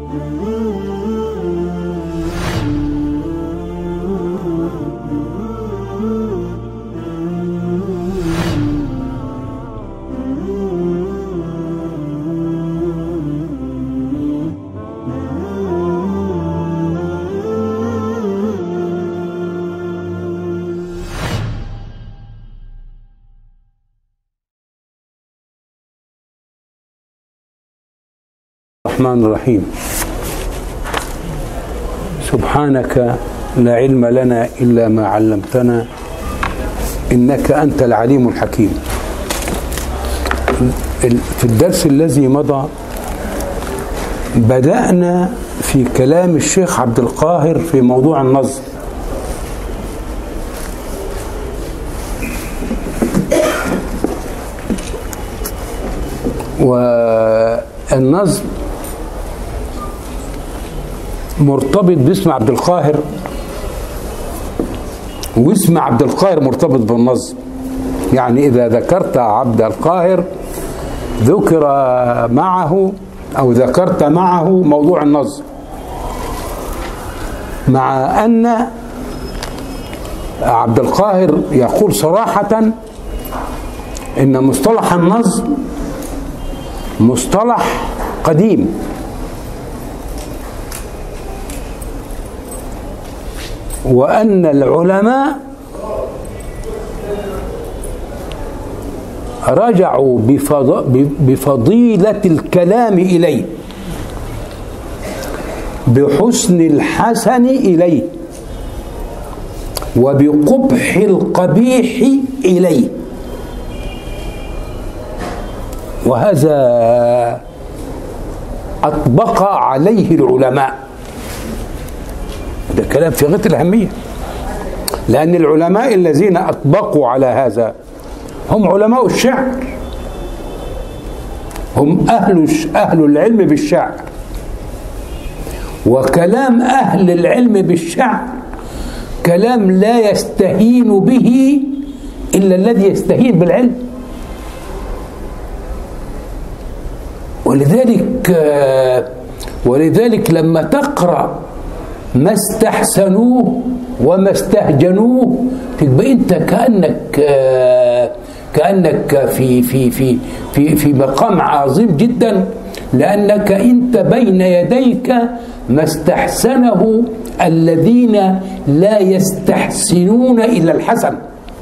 الرحمن الرحيم سبحانك لا علم لنا إلا ما علمتنا إنك أنت العليم الحكيم في الدرس الذي مضى بدأنا في كلام الشيخ عبد القاهر في موضوع النظم والنظم مرتبط باسم عبد القاهر واسم عبد القاهر مرتبط بالنظم يعني إذا ذكرت عبد القاهر ذكر معه أو ذكرت معه موضوع النظم مع أن عبد القاهر يقول صراحة إن مصطلح النظم مصطلح قديم وأن العلماء رجعوا بفضيلة الكلام إليه بحسن الحسن إليه وبقبح القبيح إليه وهذا أطبق عليه العلماء ده كلام في غايه الاهميه لان العلماء الذين اطبقوا على هذا هم علماء الشعر هم اهل اهل العلم بالشعر وكلام اهل العلم بالشعر كلام لا يستهين به الا الذي يستهين بالعلم ولذلك ولذلك لما تقرأ ما استحسنوه وما استهجنوه تبقى انت كانك كانك في في في في في مقام عظيم جدا لانك انت بين يديك ما استحسنه الذين لا يستحسنون الا الحسن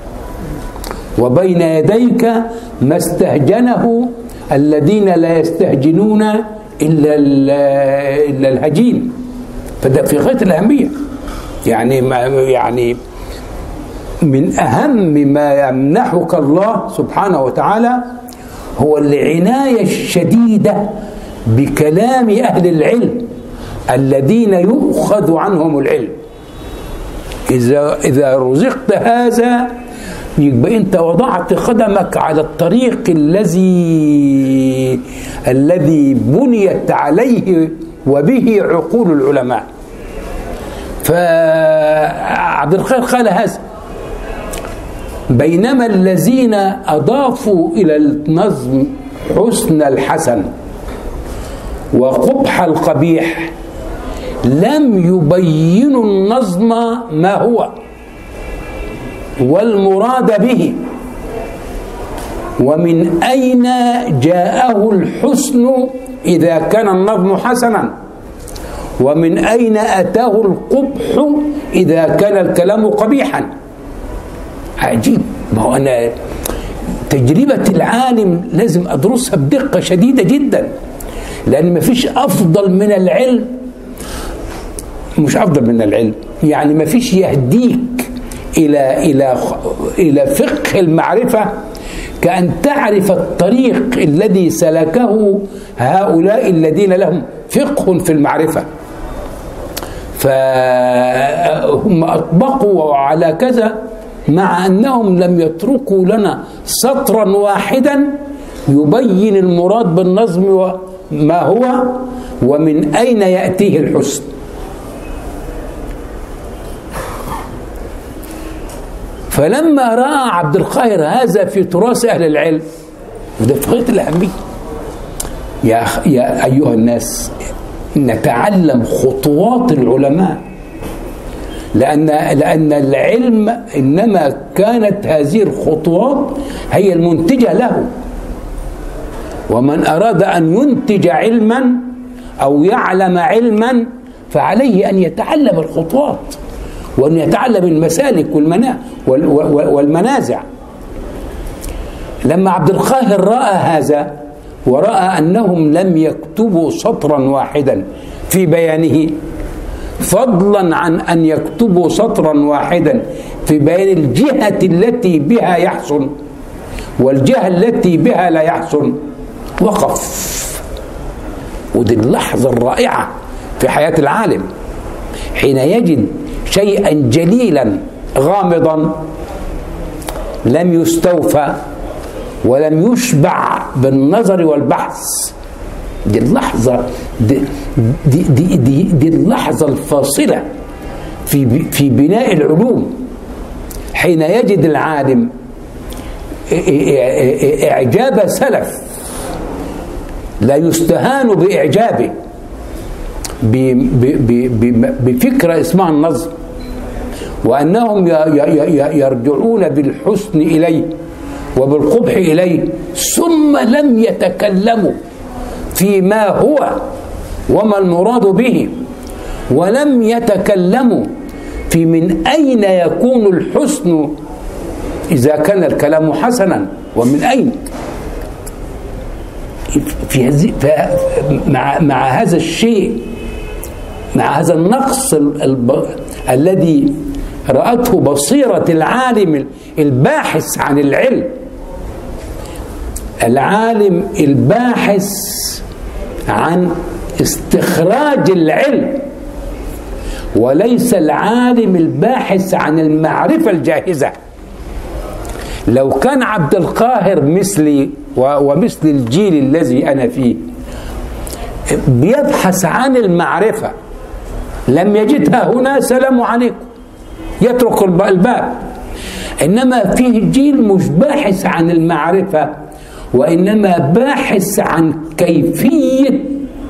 وبين يديك ما استهجنه الذين لا يستهجنون الا الا الهجين فده في غايه الاهميه يعني ما يعني من اهم ما يمنحك الله سبحانه وتعالى هو العنايه الشديده بكلام اهل العلم الذين يؤخذ عنهم العلم اذا اذا رزقت هذا يبقى انت وضعت قدمك على الطريق الذي الذي بنيت عليه وبه عقول العلماء فعبد الخير قال هذا بينما الذين أضافوا إلى النظم حسن الحسن وقبح القبيح لم يبينوا النظم ما هو والمراد به ومن أين جاءه الحسن إذا كان النظم حسنا ومن أين أتاه القبح إذا كان الكلام قبيحا عجيب ما هو أنا تجربة العالم لازم أدرسها بدقة شديدة جدا لأن ما فيش أفضل من العلم مش أفضل من العلم يعني ما فيش يهديك إلى إلى إلى فقه المعرفة كأن تعرف الطريق الذي سلكه هؤلاء الذين لهم فقه في المعرفة فهم أطبقوا على كذا مع أنهم لم يتركوا لنا سطرا واحدا يبين المراد بالنظم ما هو ومن أين يأتيه الحسن فلما راى عبد القاهر هذا في تراث اهل العلم وده في غايه الاهميه يا يا ايها الناس نتعلم خطوات العلماء لأن لأن العلم إنما كانت هذه الخطوات هي المنتجة له ومن أراد أن ينتج علما أو يعلم علما فعليه أن يتعلم الخطوات وأن يتعلم المسالك والمنا والمنازع لما عبد القاهر رأى هذا ورأى أنهم لم يكتبوا سطرا واحدا في بيانه فضلا عن أن يكتبوا سطرا واحدا في بيان الجهة التي بها يحسن والجهة التي بها لا يحسن وقف ودي اللحظة الرائعة في حياة العالم حين يجد شيئا جليلا غامضا لم يستوفى ولم يشبع بالنظر والبحث دي اللحظة دي, دي, دي, دي, دي اللحظة الفاصلة في في بناء العلوم حين يجد العالم إعجاب سلف لا يستهان بإعجابه بفكرة اسمها النظم وأنهم يرجعون بالحسن إليه وبالقبح إليه ثم لم يتكلموا فيما هو وما المراد به ولم يتكلموا في من أين يكون الحسن إذا كان الكلام حسنا ومن أين في هذه مع مع هذا الشيء مع هذا النقص الب... الذي رأته بصيرة العالم الباحث عن العلم العالم الباحث عن استخراج العلم وليس العالم الباحث عن المعرفة الجاهزة لو كان عبد القاهر مثلي ومثل الجيل الذي أنا فيه بيبحث عن المعرفة لم يجدها هنا سلام عليكم يترك الباب إنما فيه جيل مش باحث عن المعرفة وإنما باحث عن كيفية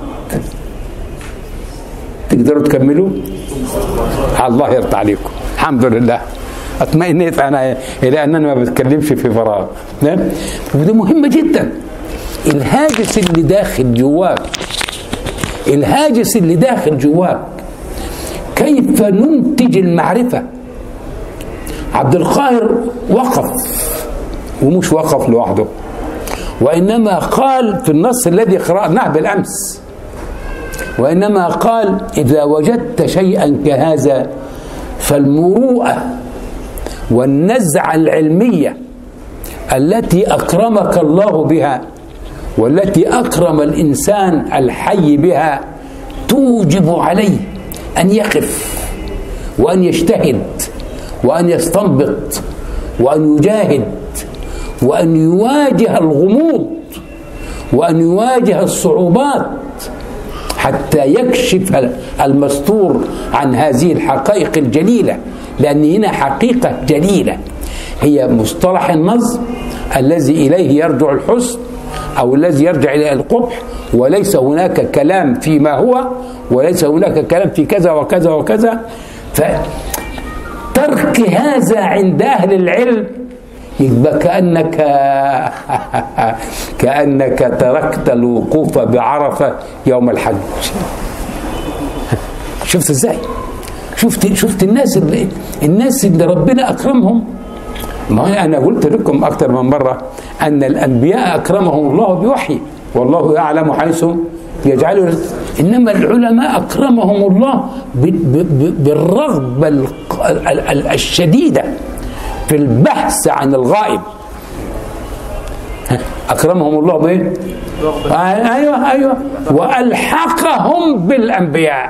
تقدروا تكملوا الله يرضى عليكم الحمد لله اطمئنيت انا الى انني ما بتكلمش في فراغ نعم ودي مهمه جدا الهاجس اللي داخل جواك الهاجس اللي داخل جواك كيف ننتج المعرفه عبد القاهر وقف ومش وقف لوحده وإنما قال في النص الذي قرأناه بالأمس وإنما قال إذا وجدت شيئا كهذا فالمروءة والنزعة العلمية التي أكرمك الله بها والتي أكرم الإنسان الحي بها توجب عليه أن يقف وأن يجتهد وأن يستنبط وأن يجاهد وأن يواجه الغموض وأن يواجه الصعوبات حتى يكشف المستور عن هذه الحقائق الجليلة لأن هنا حقيقة جليلة هي مصطلح النظم الذي إليه يرجع الحسن أو الذي يرجع إلى القبح وليس هناك كلام فيما هو وليس هناك كلام في كذا وكذا وكذا فترك هذا عند أهل العلم يبقى كأنك كأنك تركت الوقوف بعرفة يوم الحج شفت ازاي شفت شفت الناس اللي الناس اللي ربنا اكرمهم ما انا قلت لكم اكثر من مره ان الانبياء اكرمهم الله بوحي والله يعلم حيث يجعله انما العلماء اكرمهم الله بالرغبه الشديده في البحث عن الغائب أكرمهم الله بإيه؟ أيوه أيوه وألحقهم بالأنبياء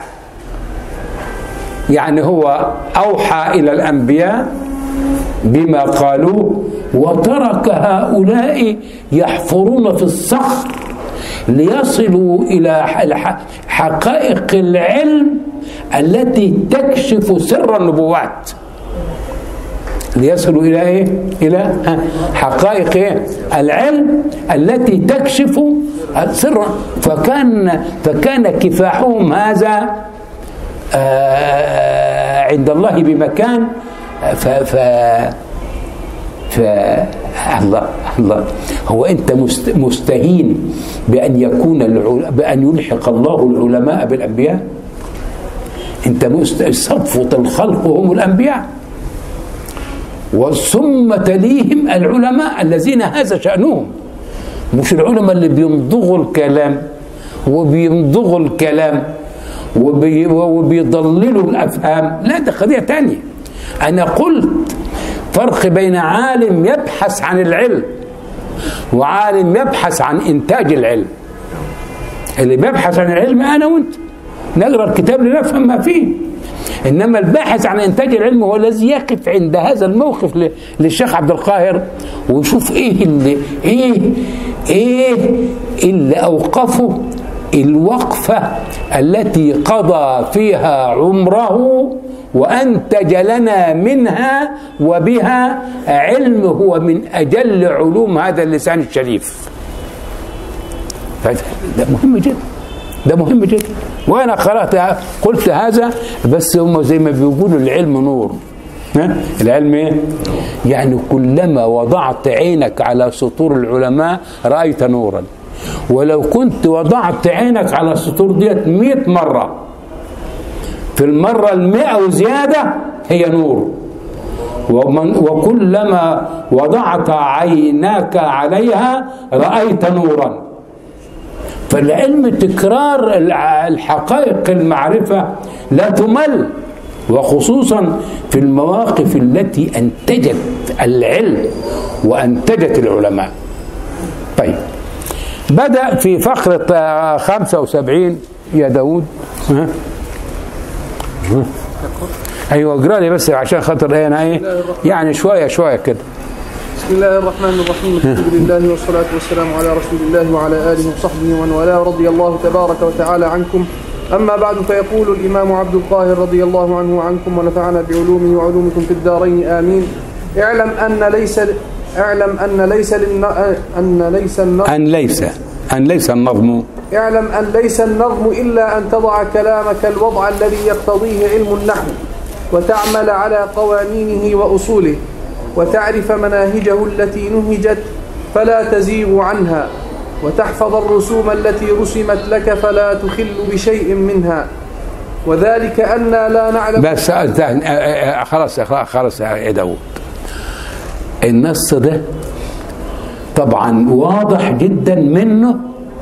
يعني هو أوحى إلى الأنبياء بما قالوه وترك هؤلاء يحفرون في الصخر ليصلوا إلى حقائق العلم التي تكشف سر النبوات ليصلوا الى ايه؟ الى حقائق ايه؟ العلم التي تكشف سرا فكان فكان كفاحهم هذا آه عند الله بمكان ف, ف ف الله الله هو انت مستهين بان يكون بان يلحق الله العلماء بالانبياء انت صفوه الخلق هم الانبياء ثم تليهم العلماء الذين هذا شأنهم مش العلماء اللي بيمضغوا الكلام وبيمضغوا الكلام وبي وبيضللوا الأفهام لا ده قضية تانية أنا قلت فرق بين عالم يبحث عن العلم وعالم يبحث عن إنتاج العلم اللي بيبحث عن العلم أنا وأنت نقرأ الكتاب لنفهم ما فيه انما الباحث عن انتاج العلم هو الذي يقف عند هذا الموقف للشيخ عبد القاهر ويشوف ايه اللي ايه ايه اللي اوقفه الوقفه التي قضى فيها عمره وانتج لنا منها وبها علم هو من اجل علوم هذا اللسان الشريف ده مهم جدا ده مهم جدا وانا قرات قلت هذا بس هم زي ما بيقولوا العلم نور ها؟ العلم ايه؟ يعني كلما وضعت عينك على سطور العلماء رايت نورا ولو كنت وضعت عينك على السطور ديت 100 مره في المره المئة وزياده هي نور ومن وكلما وضعت عيناك عليها رايت نورا فالعلم تكرار الحقائق المعرفة لا تمل وخصوصا في المواقف التي أنتجت العلم وأنتجت العلماء طيب بدأ في فقرة 75 يا داود ها؟ ها؟ ايوه اقرا لي بس عشان خاطر ايه انا ايه يعني شويه شويه كده بسم الله الرحمن الرحيم الحمد لله والصلاة والسلام على رسول الله وعلى آله وصحبه ومن والاه رضي الله تبارك وتعالى عنكم أما بعد فيقول الإمام عبد القاهر رضي الله عنه وعنكم ونفعنا بعلومه وعلومكم في الدارين آمين اعلم أن ليس اعلم أن ليس للن... أن ليس النظم أن ليس أن ليس النظم اعلم أن ليس النظم إلا أن تضع كلامك الوضع الذي يقتضيه علم النحو وتعمل على قوانينه وأصوله وتعرف مناهجه التي نهجت فلا تزيغ عنها وتحفظ الرسوم التي رسمت لك فلا تخل بشيء منها وذلك أنا لا نعلم بس خلاص خلاص يا داود النص ده طبعا واضح جدا منه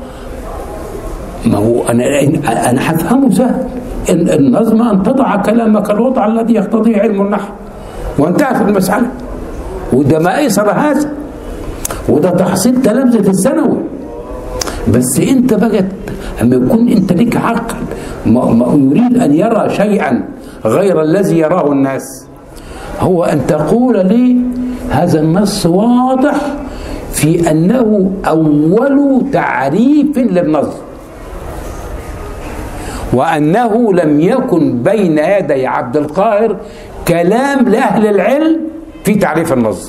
ما هو انا انا هفهمه سهل النظم ان تضع كلامك الوضع الذي يقتضيه علم النحو وانتهت المساله وده ما ايسر هذا وده تحصيل تلامذه الثانوي بس انت بقى اما يكون انت لك عقل ما ما يريد ان يرى شيئا غير الذي يراه الناس هو ان تقول لي هذا النص واضح في انه اول تعريف للنظم وانه لم يكن بين يدي عبد القاهر كلام لاهل العلم في تعريف النظم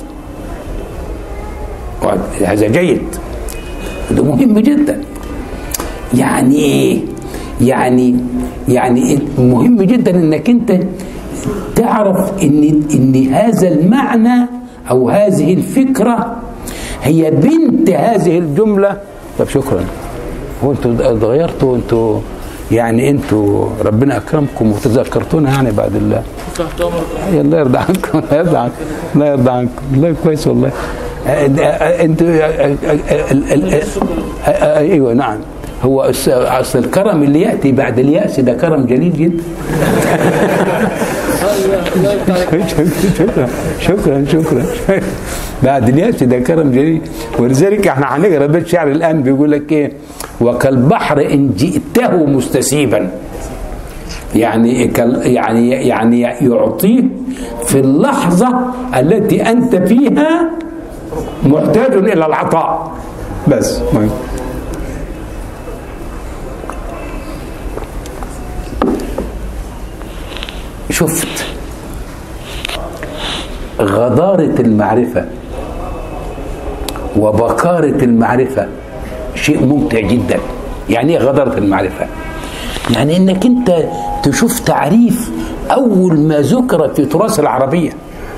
هذا جيد ده مهم جدا يعني ايه يعني يعني مهم جدا انك انت تعرف ان ان هذا المعنى او هذه الفكره هي بنت هذه الجمله طب شكرا هو انتوا اتغيرتوا انتوا يعني انتوا ربنا اكرمكم وتذكرتونا يعني بعد الله تحت امرك الله يرضى عنكم الله يرضى عنكم الله يرضى عنكم الله كويس والله انتوا ايوه نعم هو اصل الكرم اللي ياتي بعد الياس ده كرم جليل جدا شكرا شكرا شكرا بعد الياس ده كرم جليل ولذلك احنا هنقرا بيت شعر الان بيقول لك ايه وكالبحر ان جئته مستسيبا يعني يعني يعني يعطيه في اللحظه التي انت فيها محتاج الى العطاء بس مهم. شفت غضارة المعرفة وبكارة المعرفة شيء ممتع جدا يعني ايه غضارة المعرفة يعني انك انت تشوف تعريف اول ما ذكر في تراث العربية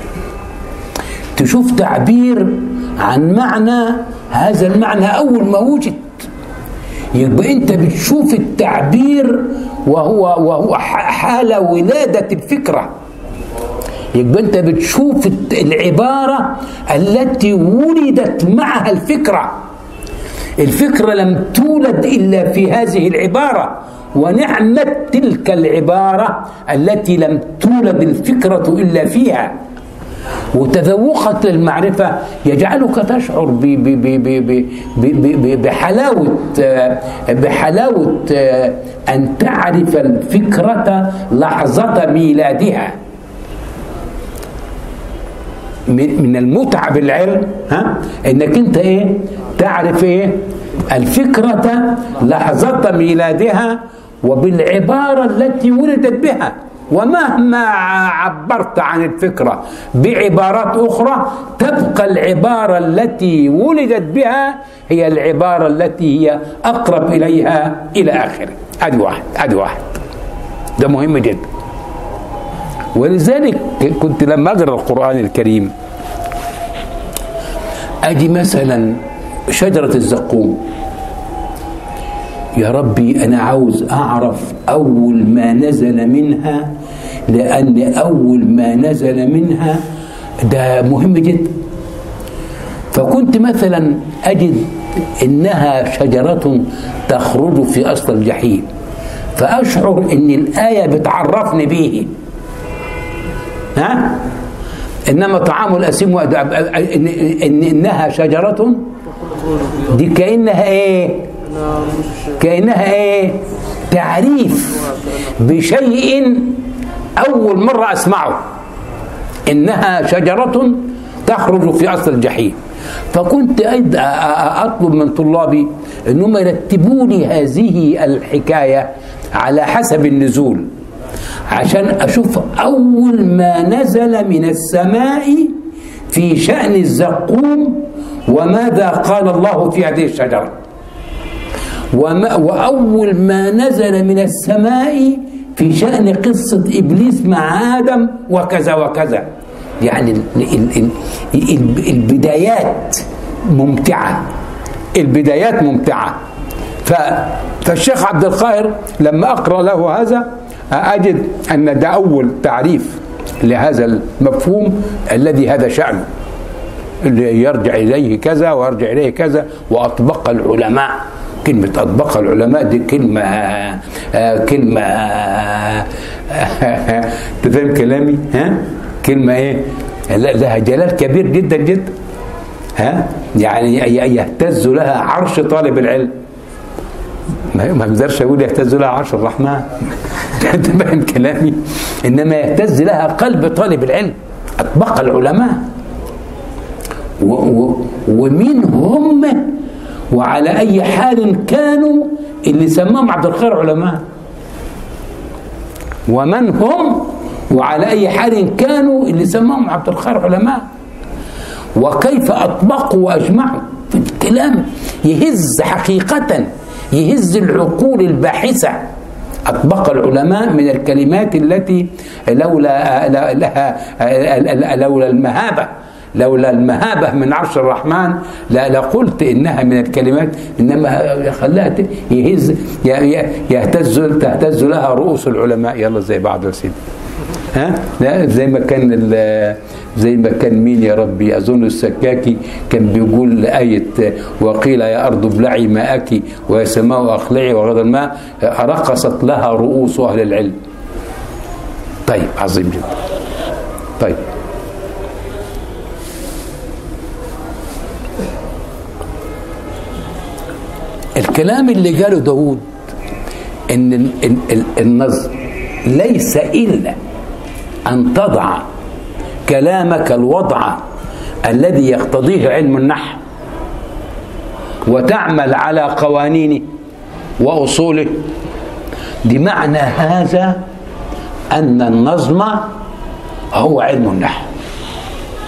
تشوف تعبير عن معنى هذا المعنى اول ما وجد يبقى انت بتشوف التعبير وهو وهو حال ولادة الفكرة يبقى انت بتشوف العبارة التي ولدت معها الفكرة الفكرة لم تولد إلا في هذه العبارة ونعمت تلك العبارة التي لم تولد الفكرة إلا فيها وتذوقك للمعرفة يجعلك تشعر ب- ب- ب- ب- ب- ب- ب- بحلاوة بحلاوة أن تعرف الفكرة لحظة ميلادها من من المتعة بالعلم ها انك انت ايه تعرف ايه الفكرة لحظة ميلادها وبالعبارة التي ولدت بها ومهما عبرت عن الفكرة بعبارات أخرى تبقى العبارة التي ولدت بها هي العبارة التي هي أقرب إليها إلى آخره أدي واحد أدي واحد ده مهم جدا ولذلك كنت لما أقرأ القرآن الكريم أجي مثلا شجرة الزقوم يا ربي أنا عاوز أعرف أول ما نزل منها لأن أول ما نزل منها ده مهم جدا فكنت مثلا أجد إنها شجرة تخرج في أصل الجحيم فأشعر إن الآية بتعرفني به ها إنما طعام الأسيم وأد- إن, إن إنها شجرة دي كأنها إيه كأنها إيه تعريف بشيء أول مرة أسمعه إنها شجرة تخرج في أصل الجحيم فكنت أيضا أطلب من طلابي أنهم يرتبوا لي هذه الحكاية على حسب النزول عشان أشوف أول ما نزل من السماء في شأن الزقوم وماذا قال الله في هذه الشجرة وما وأول ما نزل من السماء في شأن قصة إبليس مع آدم وكذا وكذا يعني ال ال ال ال البدايات ممتعة البدايات ممتعة ف فالشيخ عبد القاهر لما أقرأ له هذا أجد أن ده أول تعريف لهذا المفهوم الذي هذا شأنه اللي يرجع إليه كذا ويرجع إليه كذا وأطبق العلماء كلمة أطبق العلماء دي كلمة آه كلمة آه أنت فاهم كلامي؟ ها؟ كلمة إيه؟ لا- لها جلال كبير جدا جدا ها؟ يعني ي- يهتز لها عرش طالب العلم ما ما اقدرش اقول يهتز لها عرش الرحمن انت فاهم كلامي انما يهتز لها قلب طالب العلم اطبق العلماء و و ومين هم وعلى اي حال كانوا اللي سماهم عبد الخير علماء ومن هم وعلى اي حال كانوا اللي سماهم عبد الخير علماء وكيف اطبقوا واجمعوا في الكلام يهز حقيقه يهز العقول الباحثه أطبق العلماء من الكلمات التي لولا لها لولا المهابة لولا المهابة من عرش الرحمن لا لقلت إنها من الكلمات إنما خلاها ت- يهز ي- ي- يهتز تهتز لها رؤوس العلماء يلا زي بعض يا سيدي ها لا زي ما كان ال- زي ما كان مين يا ربي اظن السكاكي كان بيقول آية وقيل يا أرض ابلعي ماءك ويا سماء أقلعي وغد الماء رقصت لها رؤوس أهل العلم طيب عظيم جدا طيب الكلام اللي قاله داود ان ال- ال- ال- النظم ليس الا ان تضع كلامك الوضع الذي يقتضيه علم النحو وتعمل على قوانينه واصوله بمعنى هذا ان النظم هو علم النحو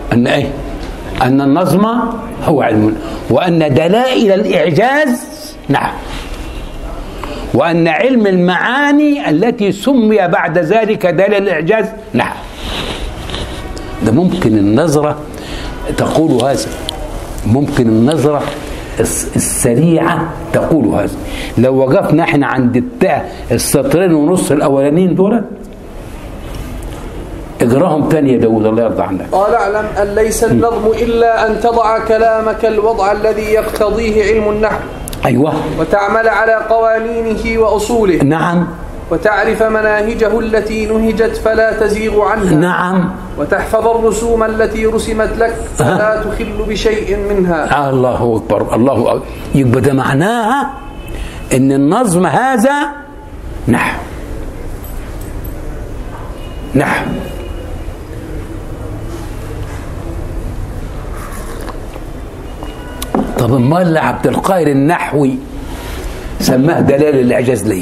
أن إيه؟ أن النظم هو علم وأن دلائل الإعجاز نعم وأن علم المعاني التي سمي بعد ذلك دليل الإعجاز نعم ده ممكن النظرة تقول هذا ممكن النظرة الس- السريعة تقول هذا لو وقفنا احنا عند التاء السطرين ونص الأولانيين دول اقراهم تاني يا داود الله يرضى عنك قال اعلم أن ليس النظم إلا أن تضع كلامك الوضع الذي يقتضيه علم النحو أيوه وتعمل على قوانينه وأصوله نعم وتعرف مناهجه التي نهجت فلا تزيغ عنها نعم وتحفظ الرسوم التي رسمت لك فلا تخل بشيء منها الله اكبر الله أكبر يبقى ده معناها ان النظم هذا نحو نحو طب امال عبد القاهر النحوي سماه دلال الاعجاز ليه؟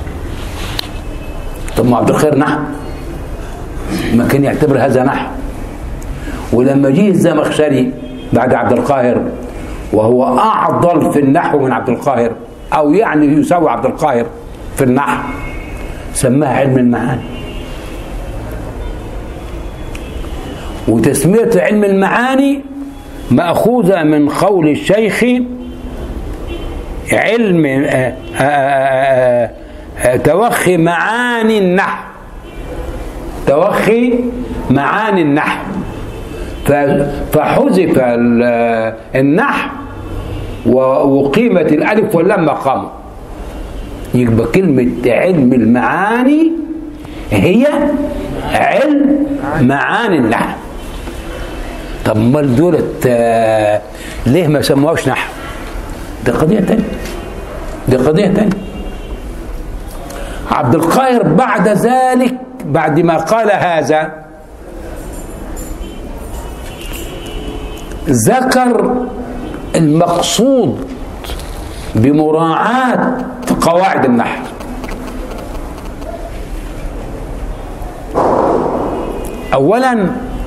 طب ما عبد القاهر نحو ما كان يعتبر هذا نحو ولما جه الزمخشري بعد عبد القاهر وهو أعضل في النحو من عبد القاهر أو يعني يساوي عبد القاهر في النحو سماه علم المعاني وتسمية علم المعاني مأخوذة من قول الشيخ علم آه، آه، آه، آه، توخي معاني النحو توخي معاني النحو ف- فحذف ال- النحو و- وقيمة الألف واللام مقامه يبقى كلمة علم المعاني هي علم معاني النحو طب امال دولت آه، ليه ما سموهاش نحو؟ دي قضية تانية دي قضية تانية عبد القاهر بعد ذلك بعد ما قال هذا ذكر المقصود بمراعاة قواعد النحو أولا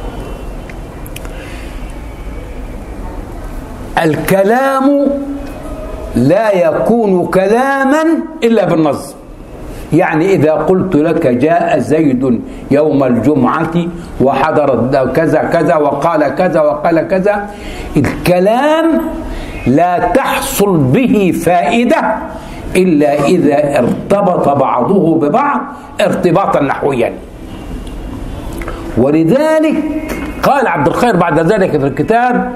الكلام لا يكون كلاما إلا بالنظم يعني إذا قلت لك جاء زيد يوم الجمعة وحضر كذا كذا وقال كذا وقال كذا الكلام لا تحصل به فائدة إلا إذا ارتبط بعضه ببعض ارتباطا نحويا ولذلك قال عبد الخير بعد ذلك في الكتاب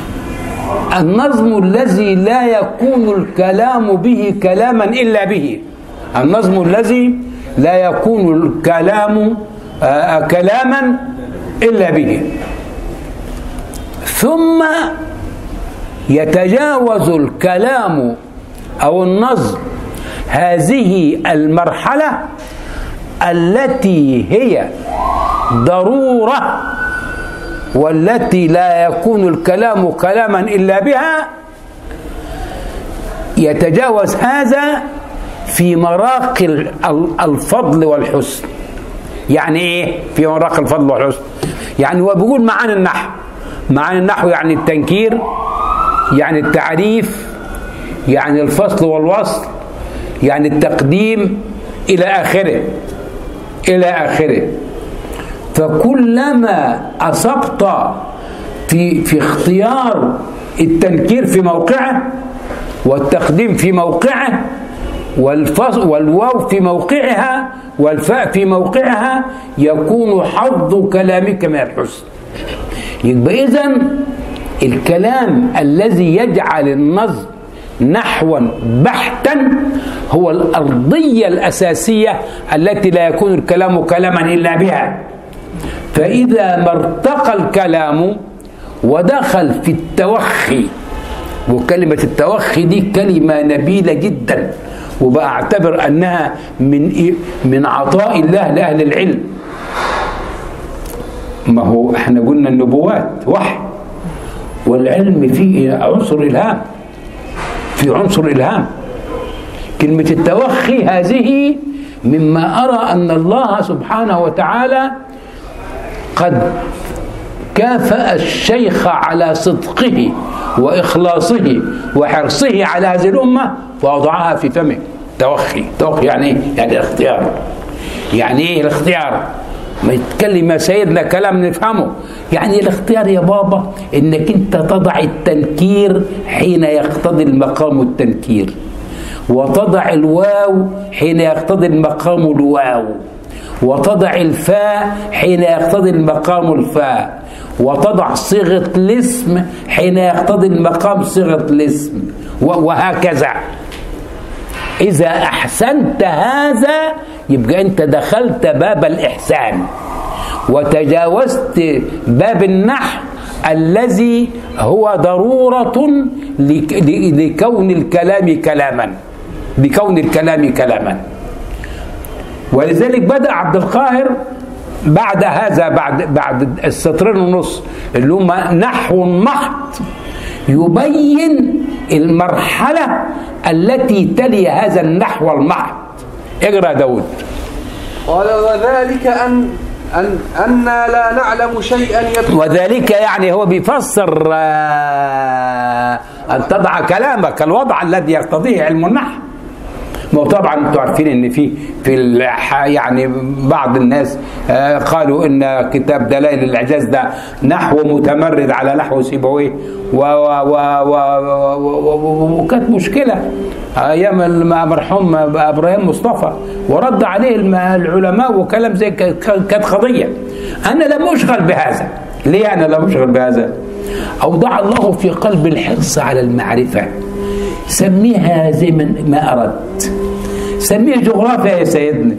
النظم الذي لا يكون الكلام به كلاما إلا به النظم الذي لا يكون الكلام آه، كلاما إلا به ثم يتجاوز الكلام أو النظم هذه المرحلة التي هي ضرورة والتي لا يكون الكلام كلاما إلا بها يتجاوز هذا في مراقي ال- الفضل والحسن يعني ايه في مراقي الفضل والحسن يعني هو بيقول معاني النحو معاني النحو يعني التنكير يعني التعريف يعني الفصل والوصل يعني التقديم الى اخره الى اخره فكلما اصبت في في اختيار التنكير في موقعه والتقديم في موقعه والفصل والواو في موقعها والفاء في موقعها يكون حظ كلامك من الحسن يبقى اذا الكلام الذي يجعل النظم نحوا بحتا هو الأرضية الأساسية التي لا يكون الكلام كلاما إلا بها فإذا ما ارتقى الكلام ودخل في التوخي وكلمة التوخي دي كلمة نبيلة جدا وبأعتبر أنها من من عطاء الله لأهل العلم ما هو احنا قلنا النبوات وحي والعلم فيه عنصر إلهام في عنصر إلهام كلمة التوخي هذه مما أرى أن الله سبحانه وتعالى قد كافأ الشيخ على صدقه وإخلاصه وحرصه على هذه الأمة ووضعها في فمه توخي توخي يعني إيه؟ يعني الاختيار يعني إيه الاختيار ما يتكلم يا سيدنا كلام نفهمه يعني الاختيار يا بابا انك انت تضع التنكير حين يقتضي المقام التنكير وتضع الواو حين يقتضي المقام الواو وتضع الفاء حين يقتضي المقام الفاء وتضع صيغة الاسم حين يقتضي المقام صيغة الاسم وهكذا إذا أحسنت هذا يبقى أنت دخلت باب الإحسان وتجاوزت باب النحو الذي هو ضرورة لكون الكلام كلاما لكون الكلام كلاما ولذلك بدأ عبد القاهر بعد هذا بعد بعد السطرين ونص اللي هم نحو محض يبين المرحلة التي تلي هذا النحو المحض اقرا داود قال وذلك أن أن أنا لا نعلم شيئا يبدو وذلك يعني هو بيفسر آه، أن تضع كلامك الوضع الذي يقتضيه علم النحو ما هو طبعا انتم عارفين ان في في الح- يعني بعض الناس آه، قالوا ان كتاب دلائل الاعجاز ده نحو متمرد على نحو سيبويه و- و- و- و- و- و- وكانت مشكله ايام المرحوم ابراهيم مصطفى ورد عليه الم- العلماء وكلام زي ك- ك- كانت قضيه انا لم اشغل بهذا ليه انا لم اشغل بهذا اودع الله في قلب الحرص على المعرفه سميها زي ما ما أردت سميه جغرافيا يا سيدنا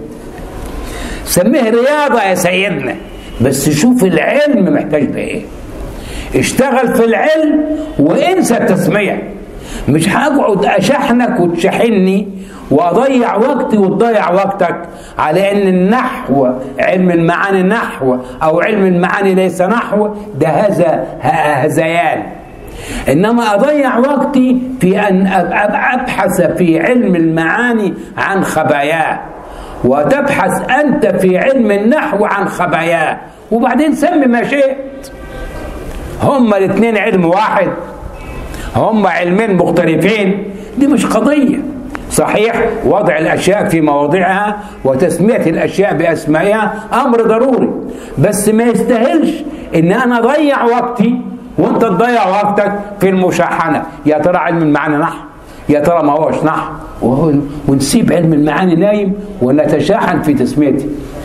سميه رياضة يا سيدنا بس شوف العلم محتاج لإيه اشتغل في العلم وانسى التسمية مش هقعد أشحنك وتشحنني وأضيع وقتي وتضيع وقتك على أن النحو علم المعاني نحو أو علم المعاني ليس نحو ده هذا هذيان انما اضيع وقتي في ان أب- أب- ابحث في علم المعاني عن خباياه وتبحث انت في علم النحو عن خباياه وبعدين سمي ما شئت هما الاثنين علم واحد هما علمين مختلفين دي مش قضيه صحيح وضع الاشياء في مواضعها وتسميه الاشياء باسمائها امر ضروري بس ما يستاهلش ان انا اضيع وقتي وانت تضيع وقتك في المشاحنه يا ترى علم المعاني نحو يا ترى ما هوش نحو وهو- ونسيب علم المعاني نايم ونتشاحن في تسميته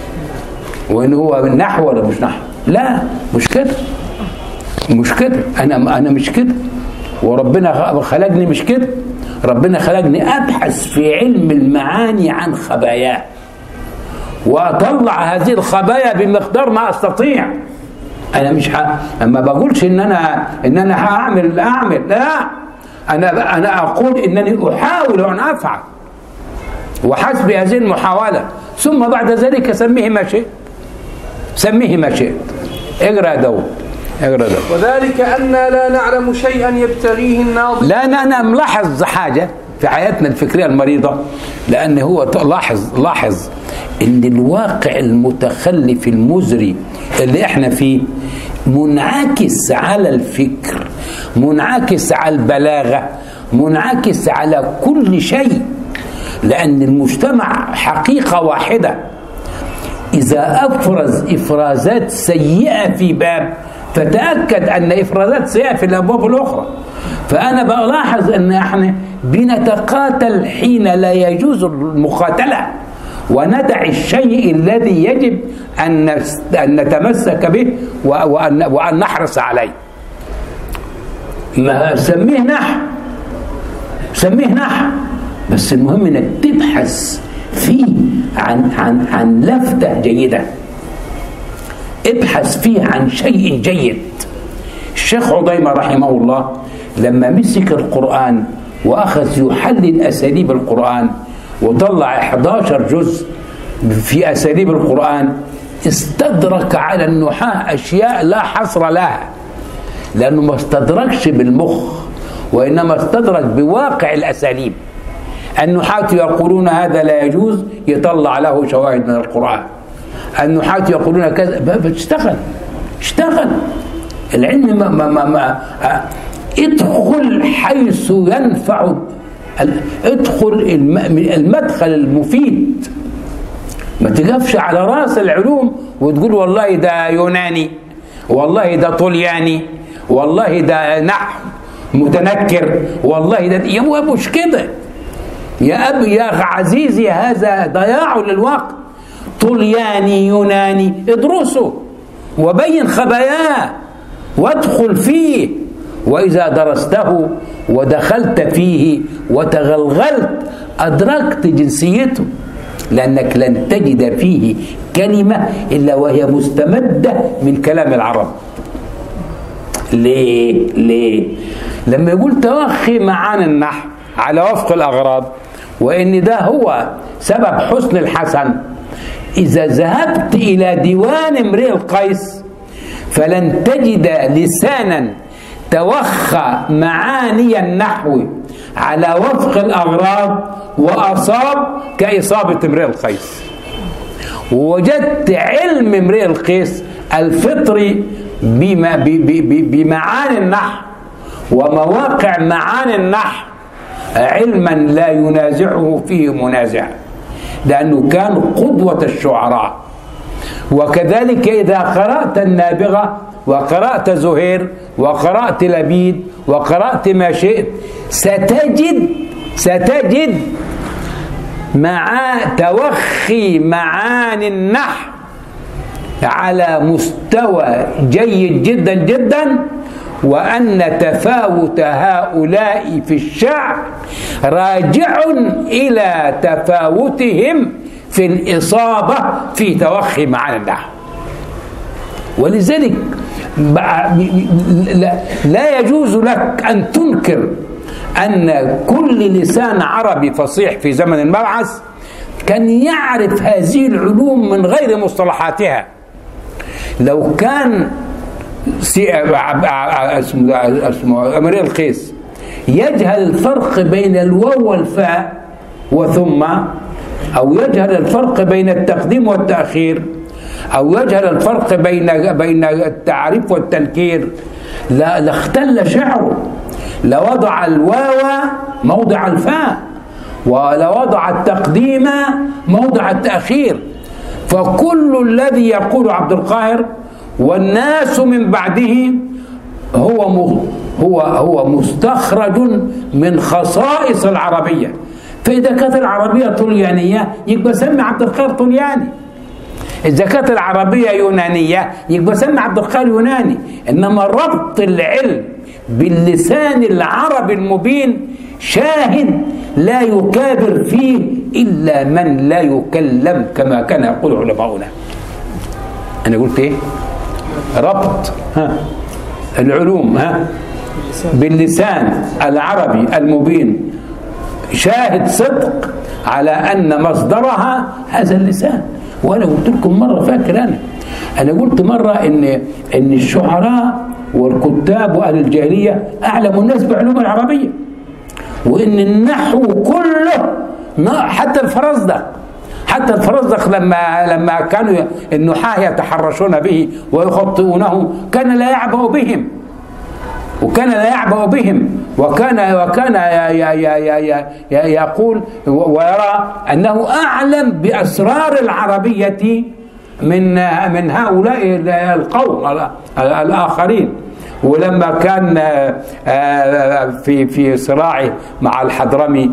وان هو نحو ولا مش نحو لا مش كده مش كده انا انا مش كده وربنا خلقني مش كده ربنا خلقني ابحث في علم المعاني عن خباياه واطلع هذه الخبايا بمقدار ما استطيع انا مش ه... ما بقولش ان انا ان انا هعمل اعمل لا انا انا اقول انني احاول ان افعل وحسب هذه المحاوله ثم بعد ذلك سميه ما شئت سميه ما شئت اقرا يا داود اقرا داود وذلك أنا لا نعلم شيئا يبتغيه الناظر لا انا انا ملاحظ حاجه في حياتنا الفكريه المريضه لان هو ت- لاحظ لاحظ ان الواقع المتخلف المزري اللي احنا فيه منعكس على الفكر منعكس على البلاغه منعكس على كل شيء لان المجتمع حقيقه واحده إذا أفرز إفرازات سيئة في باب فتأكد أن إفرازات سيئة في الأبواب الأخرى فأنا بلاحظ أن احنا بنتقاتل حين لا يجوز المقاتلة وندع الشيء الذي يجب أن نس- أن نتمسك به و- وأن, وأن نحرص عليه ما سميه نحو سميه نحو بس المهم انك تبحث فيه عن عن عن لفته جيده ابحث فيه عن شيء جيد الشيخ عضيمه رحمه الله لما مسك القران واخذ يحلل اساليب القران وطلع 11 جزء في اساليب القران استدرك على النحاة اشياء لا حصر لها لانه ما استدركش بالمخ وانما استدرك بواقع الاساليب النحاة يقولون هذا لا يجوز يطلع له شواهد من القرآن النحاة يقولون كذا ب- ب- اشتغل اشتغل العلم ما ما ما ما ادخل حيث ينفع ادخل المدخل المفيد ما تقفش على راس العلوم وتقول والله ده يوناني والله ده طلياني والله ده نحو متنكر والله ده يا مش كده يا أبي يا عزيزي هذا ضياع للوقت طلياني يوناني ادرسه وبين خباياه وادخل فيه وإذا درسته ودخلت فيه وتغلغلت أدركت جنسيته لأنك لن تجد فيه كلمة إلا وهي مستمدة من كلام العرب ليه؟ ليه؟ لما يقول توخي معاني النحو على وفق الأغراض وإن ده هو سبب حسن الحسن إذا ذهبت إلى ديوان امرئ القيس فلن تجد لسانا توخى معاني النحو على وفق الأغراض وأصاب كإصابة امرئ القيس ووجدت علم امرئ القيس الفطري بما بمعاني النحو ومواقع معاني النحو علما لا ينازعه فيه منازع لأنه كان قدوة الشعراء وكذلك إذا قرأت النابغة وقرأت زهير وقرأت لبيد وقرأت ما شئت ستجد ستجد مع توخي معاني النحو على مستوى جيد جدا جدا وأن تفاوت هؤلاء في الشعر راجع إلى تفاوتهم في الإصابة في توخي معاني النحو ولذلك لا يجوز لك أن تنكر أن كل لسان عربي فصيح في زمن المبعث كان يعرف هذه العلوم من غير مصطلحاتها لو كان اسمه امير القيس يجهل الفرق بين الواو والفاء وثم او يجهل الفرق بين التقديم والتاخير او يجهل الفرق بين بين التعريف والتنكير لا لاختل شعره لوضع الواو موضع الفاء ولوضع التقديم موضع التأخير فكل الذي يقول عبد القاهر والناس من بعده هو هو هو مستخرج من خصائص العربية فإذا كانت العربية طليانية يبقى سمي عبد القاهر طلياني إذا كانت العربية يونانية يبقى سمي عبد القاهر يوناني إنما ربط العلم باللسان العربي المبين شاهد لا يكابر فيه إلا من لا يكلم كما كان يقول علماؤنا أنا قلت إيه ربط ها العلوم ها باللسان العربي المبين شاهد صدق على أن مصدرها هذا اللسان وأنا قلت لكم مرة فاكر أنا أنا قلت مرة إن إن الشعراء والكتاب وأهل الجاهلية أعلم الناس بعلوم العربية وإن النحو كله حتى الفرزدق حتى الفرزدق لما لما كانوا النحاة يتحرشون به ويخطئونه كان لا يعبأ بهم وكان لا يعبأ بهم وكان وكان يقول ويرى انه اعلم باسرار العربيه من من هؤلاء القوم الاخرين ولما كان في في صراعه مع الحضرمي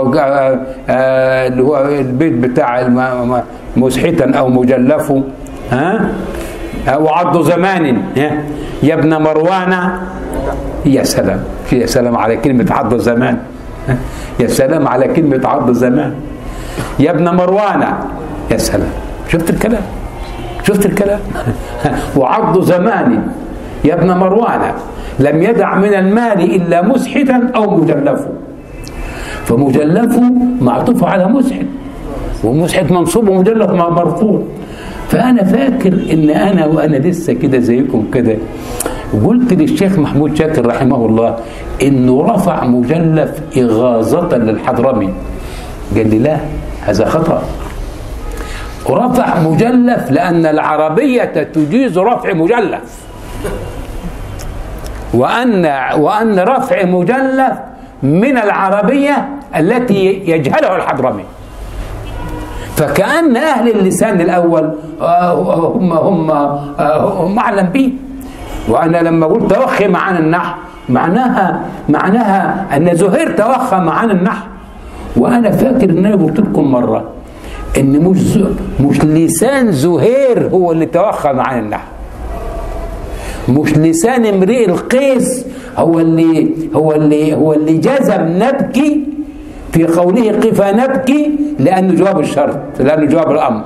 اللي هو البيت بتاع مسحتا او مجلفه ها وعض زمان يا ابن مروان يا سلام يا سلام على كلمة عض زمان يا سلام على كلمة عض زمان يا ابن مروان يا سلام شفت الكلام شفت الكلام وعض زمان يا ابن مروان لم يدع من المال إلا مسحتا أو مجلفه فمجلفه معطوف على مسحت ومسحت منصوب ومجلف مرفوع فأنا فاكر إن أنا وأنا لسه كده زيكم كده قلت للشيخ محمود شاكر رحمه الله إنه رفع مجلف إغاظة للحضرمي قال لي لا هذا خطأ رفع مجلف لأن العربية تجيز رفع مجلف وأن وأن رفع مجلد من العربية التي يجهلها الحضرمي فكأن أهل اللسان الأول آه، هم هم آه، هم أعلم به وأنا لما قلت توخم عن النحو معناها معناها أن زهير توخم عن النحو وأنا فاكر إن أنا قلت لكم مرة إن مش مش لسان زهير هو اللي توخم عن النحو مش لسان امرئ القيس هو اللي هو اللي هو اللي جزم نبكي في قوله قف نبكي لأنه جواب الشرط لأنه جواب الأمر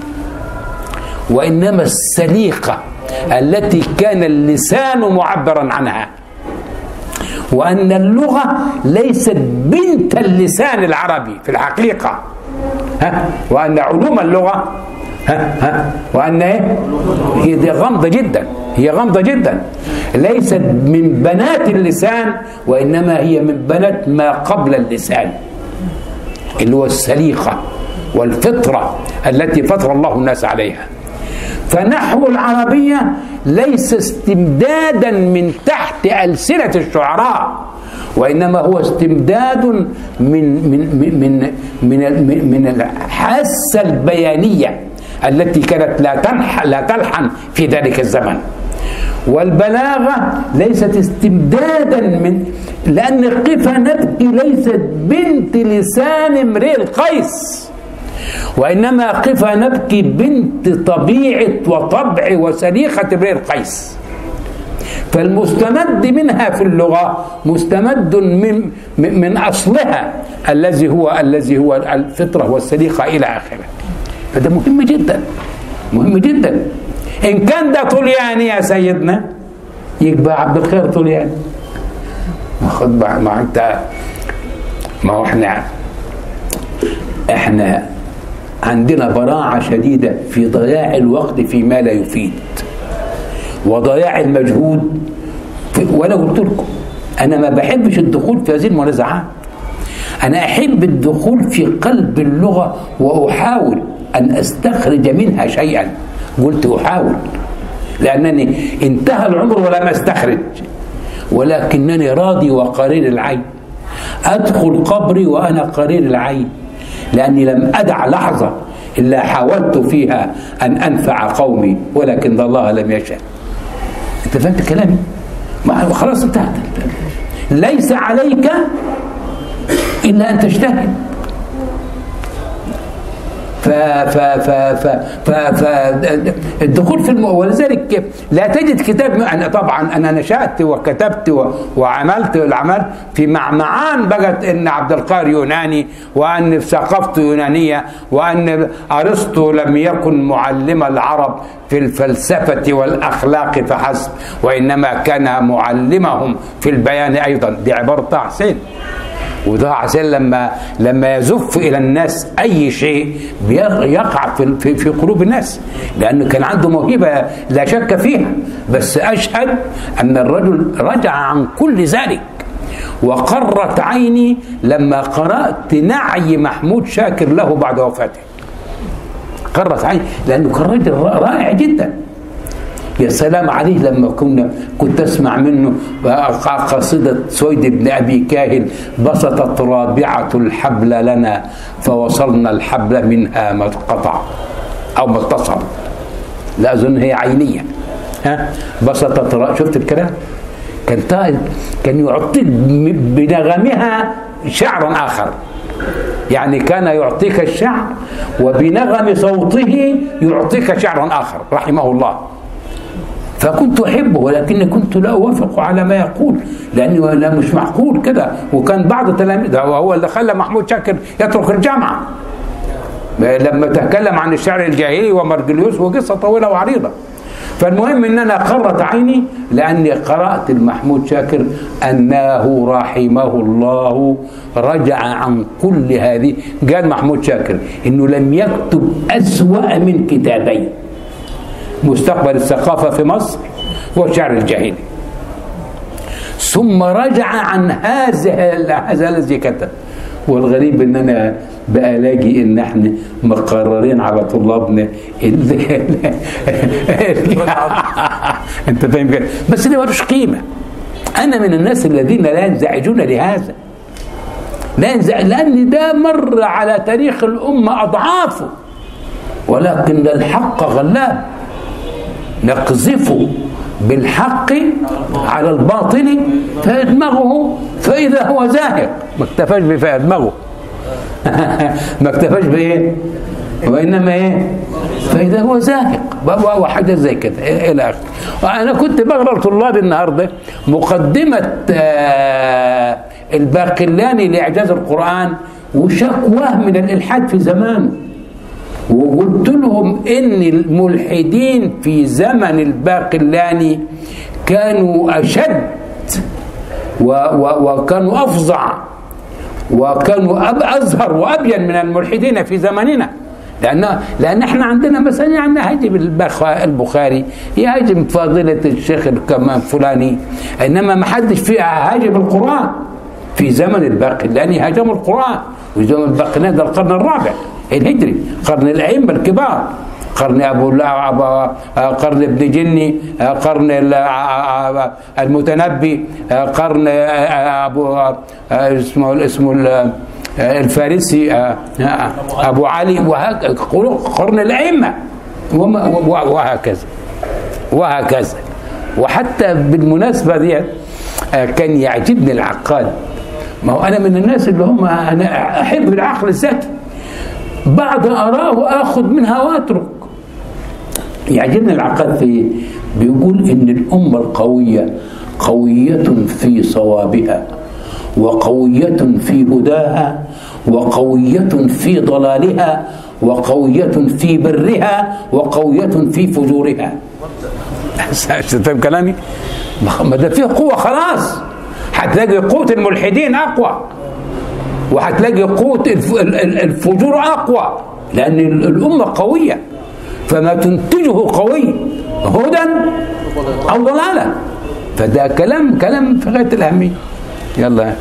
وإنما السليقة التي كان اللسان معبرا عنها وأن اللغة ليست بنت اللسان العربي في الحقيقة ها وأن علوم اللغة ها ها وأن إيه؟ هي دي غامضة جدا هي غامضة جدا ليست من بنات اللسان وإنما هي من بنات ما قبل اللسان اللي هو السليقة والفطرة التي فطر الله الناس عليها فنحو العربية ليس استمدادا من تحت ألسنة الشعراء وإنما هو استمداد من من من من من, من الحاسة البيانية التي كانت لا تنح لا تلحن في ذلك الزمن والبلاغة ليست استمدادا من لأن قفا نبكي ليست بنت لسان امرئ القيس وإنما قفا نبكي بنت طبيعة وطبع وسليخة امرئ القيس فالمستمد منها في اللغة مستمد من من أصلها الذي هو الذي هو الفطرة والسليقة إلى آخره فده مهم جدا مهم جدا إن كان ده طلياني يا سيدنا يبقى عبد الخير طلياني ما خد ما أنت ما هو احنا احنا عندنا براعة شديدة في ضياع الوقت فيما لا يفيد وضياع المجهود وانا قلت لكم انا ما بحبش الدخول في هذه المنازعات انا احب الدخول في قلب اللغه واحاول ان استخرج منها شيئا قلت احاول لانني انتهى العمر ولم استخرج ولكنني راضي وقرير العين ادخل قبري وانا قرير العين لاني لم ادع لحظه الا حاولت فيها ان انفع قومي ولكن الله لم يشاء انت فهمت كلامي ما خلاص انتهت ليس عليك الا ان تجتهد ف ف ف ف ف ف الدخول في الم... ولذلك لا تجد كتاب أنا طبعا انا نشات وكتبت و... وعملت العمل في معمعان بقت ان عبد القاهر يوناني وان ثقافته يونانيه وان ارسطو لم يكن معلم العرب في الفلسفه والاخلاق فحسب وانما كان معلمهم في البيان ايضا دي عباره طه حسين وده عشان لما لما يزف الى الناس اي شيء يقع في في, في قلوب الناس لانه كان عنده موهبه لا شك فيها بس اشهد ان الرجل رجع عن كل ذلك وقرت عيني لما قرات نعي محمود شاكر له بعد وفاته قرت عيني لانه كان رجل رائع جدا يا سلام عليه لما كنا كنت اسمع منه قصيدة سويد بن أبي كاهل بسطت رابعة الحبل لنا فوصلنا الحبل منها ما قطع أو ما اتصل لا أظن هي عينية ها بسطت را... شفت الكلام كان كان يعطيك بنغمها شعرا آخر يعني كان يعطيك الشعر وبنغم صوته يعطيك شعرا آخر رحمه الله فكنت أحبه ولكني كنت لا أوافق على ما يقول لأنه لا مش معقول كده وكان بعض تلاميذه وهو اللي خلى محمود شاكر يترك الجامعة لما تكلم عن الشعر الجاهلي ومرجليوس وقصة طويلة وعريضة فالمهم ان انا قرت عيني لاني قرات المحمود شاكر انه رحمه الله رجع عن كل هذه قال محمود شاكر انه لم يكتب اسوا من كتابين مستقبل الثقافة في مصر والشعر الجاهلي ثم رجع عن هذا هذا الذي كتب والغريب ان انا بقى الاقي ان احنا مقررين على طلابنا انت فاهم كده بس ده ملوش قيمه أنا من الناس الذين لا ينزعجون لهذا لا ينزع لأن ده مر على تاريخ الأمة أضعافه ولكن الحق غلاب نقذفه بالحق على الباطل فيدمغه فإذا هو زاهق ما اكتفاش بفيدمغه ما اكتفاش بايه وانما ايه فاذا هو زاهق وحاجه زي كده الى اخره وانا كنت بقرا لطلابي النهارده مقدمه آه الباقلاني لاعجاز القران وشكواه من الالحاد في زمانه وقلت لهم ان الملحدين في زمن الباقلاني كانوا اشد و و وكانوا افظع وكانوا أب أزهر وأبين من الملحدين في زمننا لأن لأن احنا عندنا مثلا يعني هاجم البخاري يهاجم فاضلة الشيخ كمان فلاني إنما ما حدش فيها هاجم القرآن في زمن الباقلاني هاجموا القرآن وزمن الباقلاني ده القرن الرابع الهجري قرن الأئمة الكبار قرن ابو أبو قرن ابن جني قرن المتنبي قرن ابو اسمه اسمه الفارسي ابو علي قرن الائمه وهكذا وهكذا وحتى بالمناسبه ديت كان يعجبني العقاد ما هو انا من الناس اللي هم انا احب العقل الذكي بعض اراه اخذ منها واترك يعجبني العقاد في بيقول ان الامه القويه قويه في صوابها وقويه في هداها وقويه في ضلالها وقويه في برها وقويه في فجورها فاهم كلامي؟ ما ده فيه قوه خلاص هتلاقي قوه الملحدين اقوى وهتلاقي قوه الفجور اقوى لان الامه قويه فما تنتجه قوي هدى او ضلالا فده كلام كلام في غايه الاهميه يلا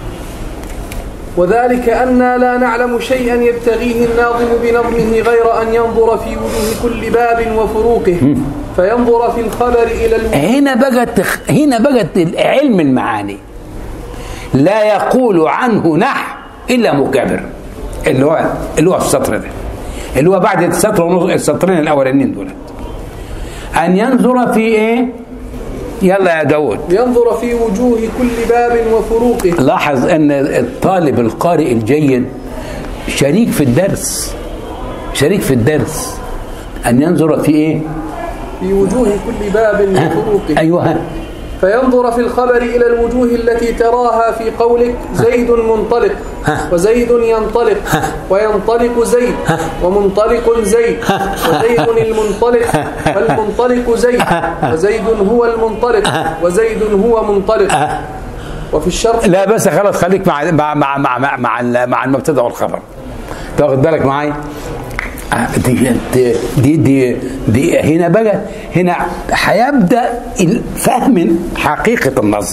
وذلك أنا لا نعلم شيئا يبتغيه الناظم بنظمه غير أن ينظر في وجوه كل باب وفروقه فينظر في الخبر إلى الم... هنا بقت هنا بقت علم المعاني لا يقول عنه نح إلا مكابر اللي هو اللي هو السطر ده اللي هو بعد السطر ونص السطرين الاولانيين دول ان ينظر في ايه يلا يا داود ينظر في وجوه كل باب وفروقه لاحظ ان الطالب القارئ الجيد شريك في الدرس شريك في الدرس ان ينظر في ايه في وجوه كل باب وفروقه ايوه فينظر في الخبر إلى الوجوه التي تراها في قولك زيد منطلق وزيد ينطلق وينطلق زيد ومنطلق زيد وزيد المنطلق فالمنطلق زيد وزيد هو المنطلق وزيد هو منطلق وفي الشرط لا بس خلاص خليك مع مع مع مع مع, مع المبتدا والخبر تاخد بالك معايا دي دي دي, دي هنا بقى هنا هيبدا فهم حقيقه النص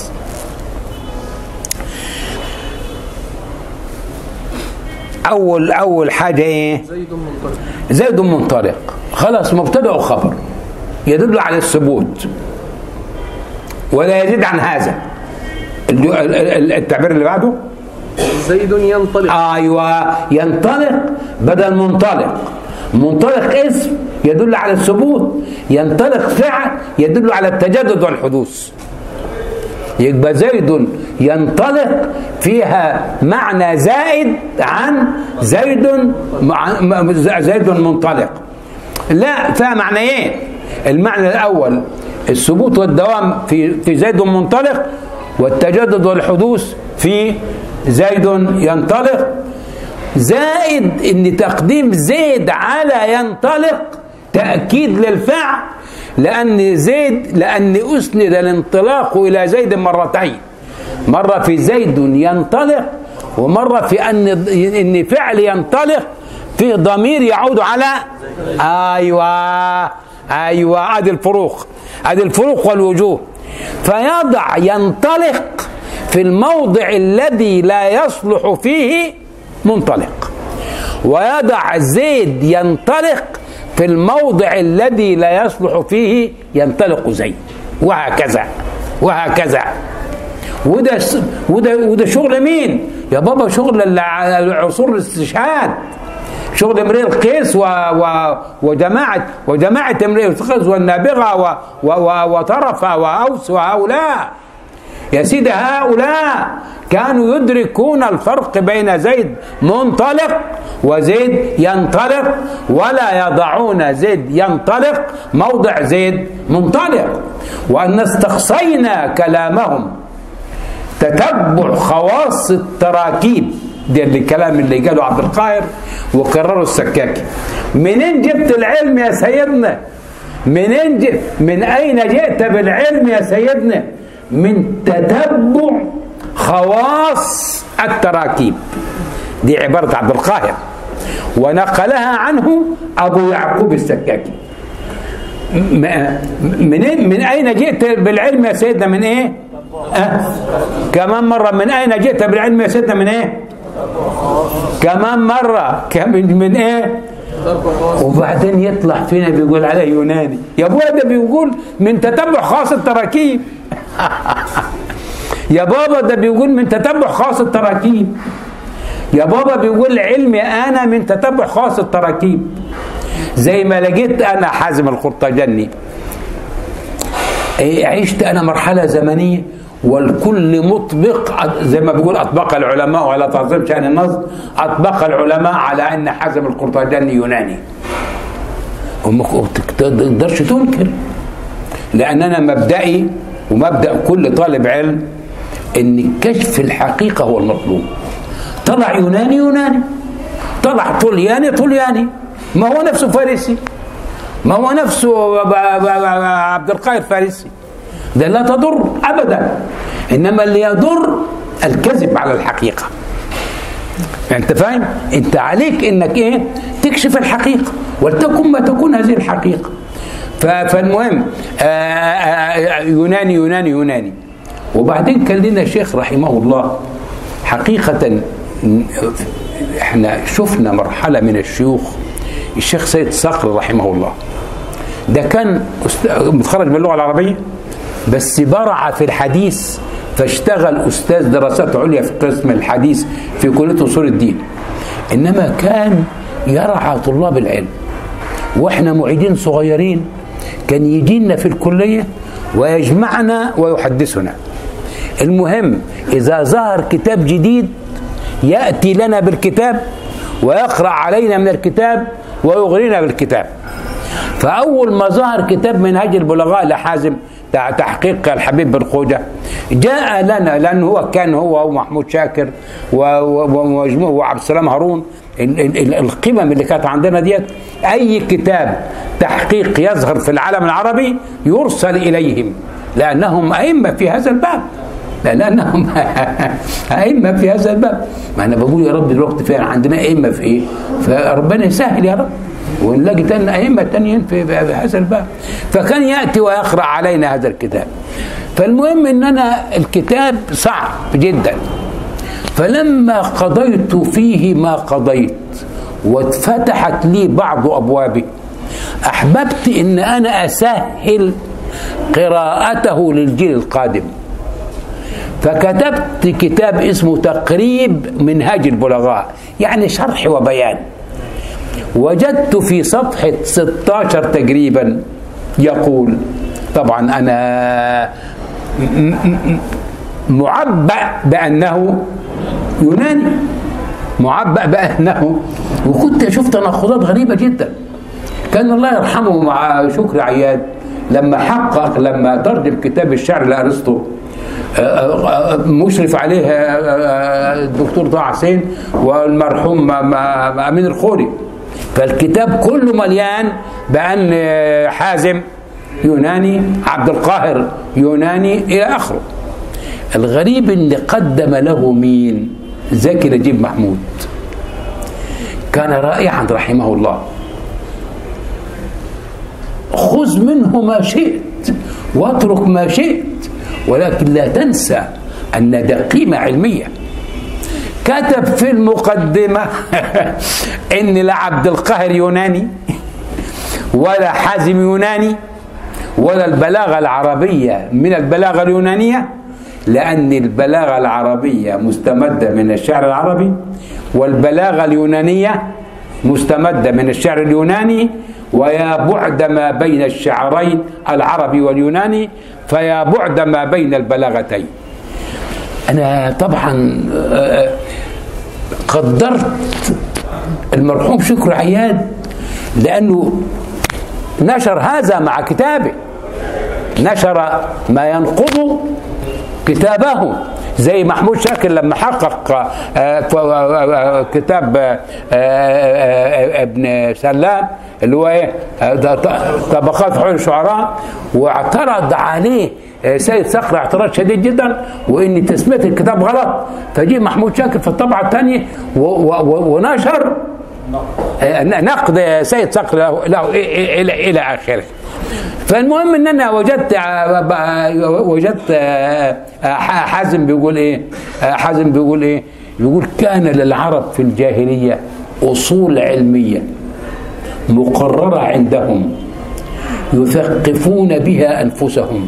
اول اول حاجه ايه زيد منطلق زيد منطلق خلاص مبتدا وخبر يدل على الثبوت ولا يزيد عن هذا التعبير اللي بعده زيد ينطلق ايوه ينطلق بدل منطلق منطلق اسم يدل على الثبوت ينطلق فعل يدل على التجدد والحدوث يبقى زيد ينطلق فيها معنى زائد عن زيد زيد منطلق لا فيها معنيين المعنى الاول الثبوت والدوام في في زيد منطلق والتجدد والحدوث في زيد ينطلق زائد ان تقديم زيد على ينطلق تاكيد للفعل لان زيد لان اسند الانطلاق الى زيد مرتين مره في زيد ينطلق ومره في ان ان فعل ينطلق فيه ضمير يعود على ايوه ايوه ادي الفروق ادي الفروق والوجوه فيضع ينطلق في الموضع الذي لا يصلح فيه منطلق ويضع زيد ينطلق في الموضع الذي لا يصلح فيه ينطلق زيد وهكذا وهكذا وده وده وده شغل مين؟ يا بابا شغل الع- عصور الاستشهاد شغل امرئ القيس و و وجماعة وجماعة امرئ القيس والنابغة و و و وطرفة وأوس وهؤلاء يا سيدي هؤلاء كانوا يدركون الفرق بين زيد منطلق وزيد ينطلق ولا يضعون زيد ينطلق موضع زيد منطلق وأن استقصينا كلامهم تتبع خواص التراكيب ده اللي الكلام اللي قاله عبد القاهر وكرره السكاكي منين جبت العلم يا سيدنا منين جبت من اين جئت بالعلم يا سيدنا من تتبع خواص التراكيب دي عبارة عبد القاهر ونقلها عنه أبو يعقوب السكاكي م- منين من أين جئت بالعلم يا سيدنا من إيه؟ أه؟ كمان مرة من أين جئت بالعلم يا سيدنا من إيه؟ كمان مرة كم- من من إيه؟ وبعدين يطلع فينا بيقول عليه يوناني يا ابويا ده بيقول من تتبع خاص التراكيب يا بابا ده بيقول من تتبع خاص التراكيب يا بابا بيقول علمي انا من تتبع خاص التراكيب زي ما لقيت انا حازم القرطاجني إيه، عشت انا مرحله زمنيه والكل مطبق زي ما بيقول اطبق العلماء على تعظيم شان النص اطبق العلماء على ان حازم القرطاجني يوناني وما تقدرش تنكر لان انا مبدئي ومبدا كل طالب علم ان كشف الحقيقه هو المطلوب طلع يوناني يوناني طلع طلياني طلياني ما هو نفسه فارسي ما هو نفسه ب- ب- ب- عبد القاهر فارسي ده لا تضر ابدا انما اللي يضر الكذب على الحقيقه انت فاهم انت عليك انك ايه تكشف الحقيقه ولتكن ما تكون هذه الحقيقه ف- فالمهم آه، آه، آه، يوناني يوناني يوناني وبعدين كان لنا شيخ رحمه الله حقيقه احنا شفنا مرحله من الشيوخ الشيخ سيد صقر رحمه الله ده كان أست- متخرج من اللغه العربيه بس برع في الحديث فاشتغل استاذ دراسات عليا في قسم الحديث في كليه اصول الدين انما كان يرعى طلاب العلم واحنا معيدين صغيرين كان يجينا في الكليه ويجمعنا ويحدثنا المهم اذا ظهر كتاب جديد ياتي لنا بالكتاب ويقرا علينا من الكتاب ويغرينا بالكتاب فاول ما ظهر كتاب منهج البلغاء لحازم تع- تحقيق الحبيب بن خوجه جاء لنا لانه هو كان هو ومحمود شاكر و- و- ومجموع وعبد السلام هارون ال- ال- ال- القمم اللي كانت عندنا ديت اي كتاب تحقيق يظهر في العالم العربي يرسل اليهم لانهم ائمه في هذا الباب لانهم ائمه في هذا الباب ما انا بقول يا رب دلوقتي فعلا عندنا ائمه في ايه فربنا يسهل يا رب ونلاقي تاني ائمه تانيين في في هذا الباب فكان ياتي ويقرا علينا هذا الكتاب فالمهم ان انا الكتاب صعب جدا فلما قضيت فيه ما قضيت واتفتحت لي بعض ابوابه احببت ان انا اسهل قراءته للجيل القادم فكتبت كتاب اسمه تقريب منهاج البلغاء يعني شرح وبيان وجدت في صفحة 16 تقريبا يقول طبعا أنا م- م- معبأ بأنه يوناني معبأ بأنه وكنت شفت تناقضات غريبة جدا كان الله يرحمه مع شكري عياد لما حقق لما ترجم كتاب الشعر لأرسطو مشرف عليه الدكتور طه حسين والمرحوم امين الخوري فالكتاب كله مليان بان حازم يوناني عبد القاهر يوناني الى اخره الغريب ان قدم له مين زكي نجيب محمود كان رائعا رحمه الله خذ منه ما شئت واترك ما شئت ولكن لا تنسى ان ده قيمه علميه كتب في المقدمه ان لا عبد القاهر يوناني ولا حازم يوناني ولا البلاغه العربيه من البلاغه اليونانيه لأن البلاغة العربية مستمدة من الشعر العربي والبلاغة اليونانية مستمدة من الشعر اليوناني ويا بعد ما بين الشعرين العربي واليوناني فيا بعد ما بين البلاغتين أنا طبعا آه، قدرت المرحوم شكر عياد لأنه نشر هذا مع كتابه نشر ما ينقض كتابه زي محمود شاكر لما حقق آه، ف- آه، آه، كتاب آه، آه، آه، ابن سلام اللي هو ايه آه، ده ط- طبقات حول الشعراء واعترض عليه آه، سيد صقر اعتراض شديد جدا وان تسميه الكتاب غلط فجي محمود شاكر في الطبعه الثانيه و- و- و- ونشر آه، نقد سيد صقر له, له الى الى إلى اخره فالمهم ان انا وجدت آه، وجدت آه، آه، حازم بيقول ايه آه، حازم بيقول ايه بيقول كان للعرب في الجاهليه اصول علميه مقرره عندهم يثقفون بها انفسهم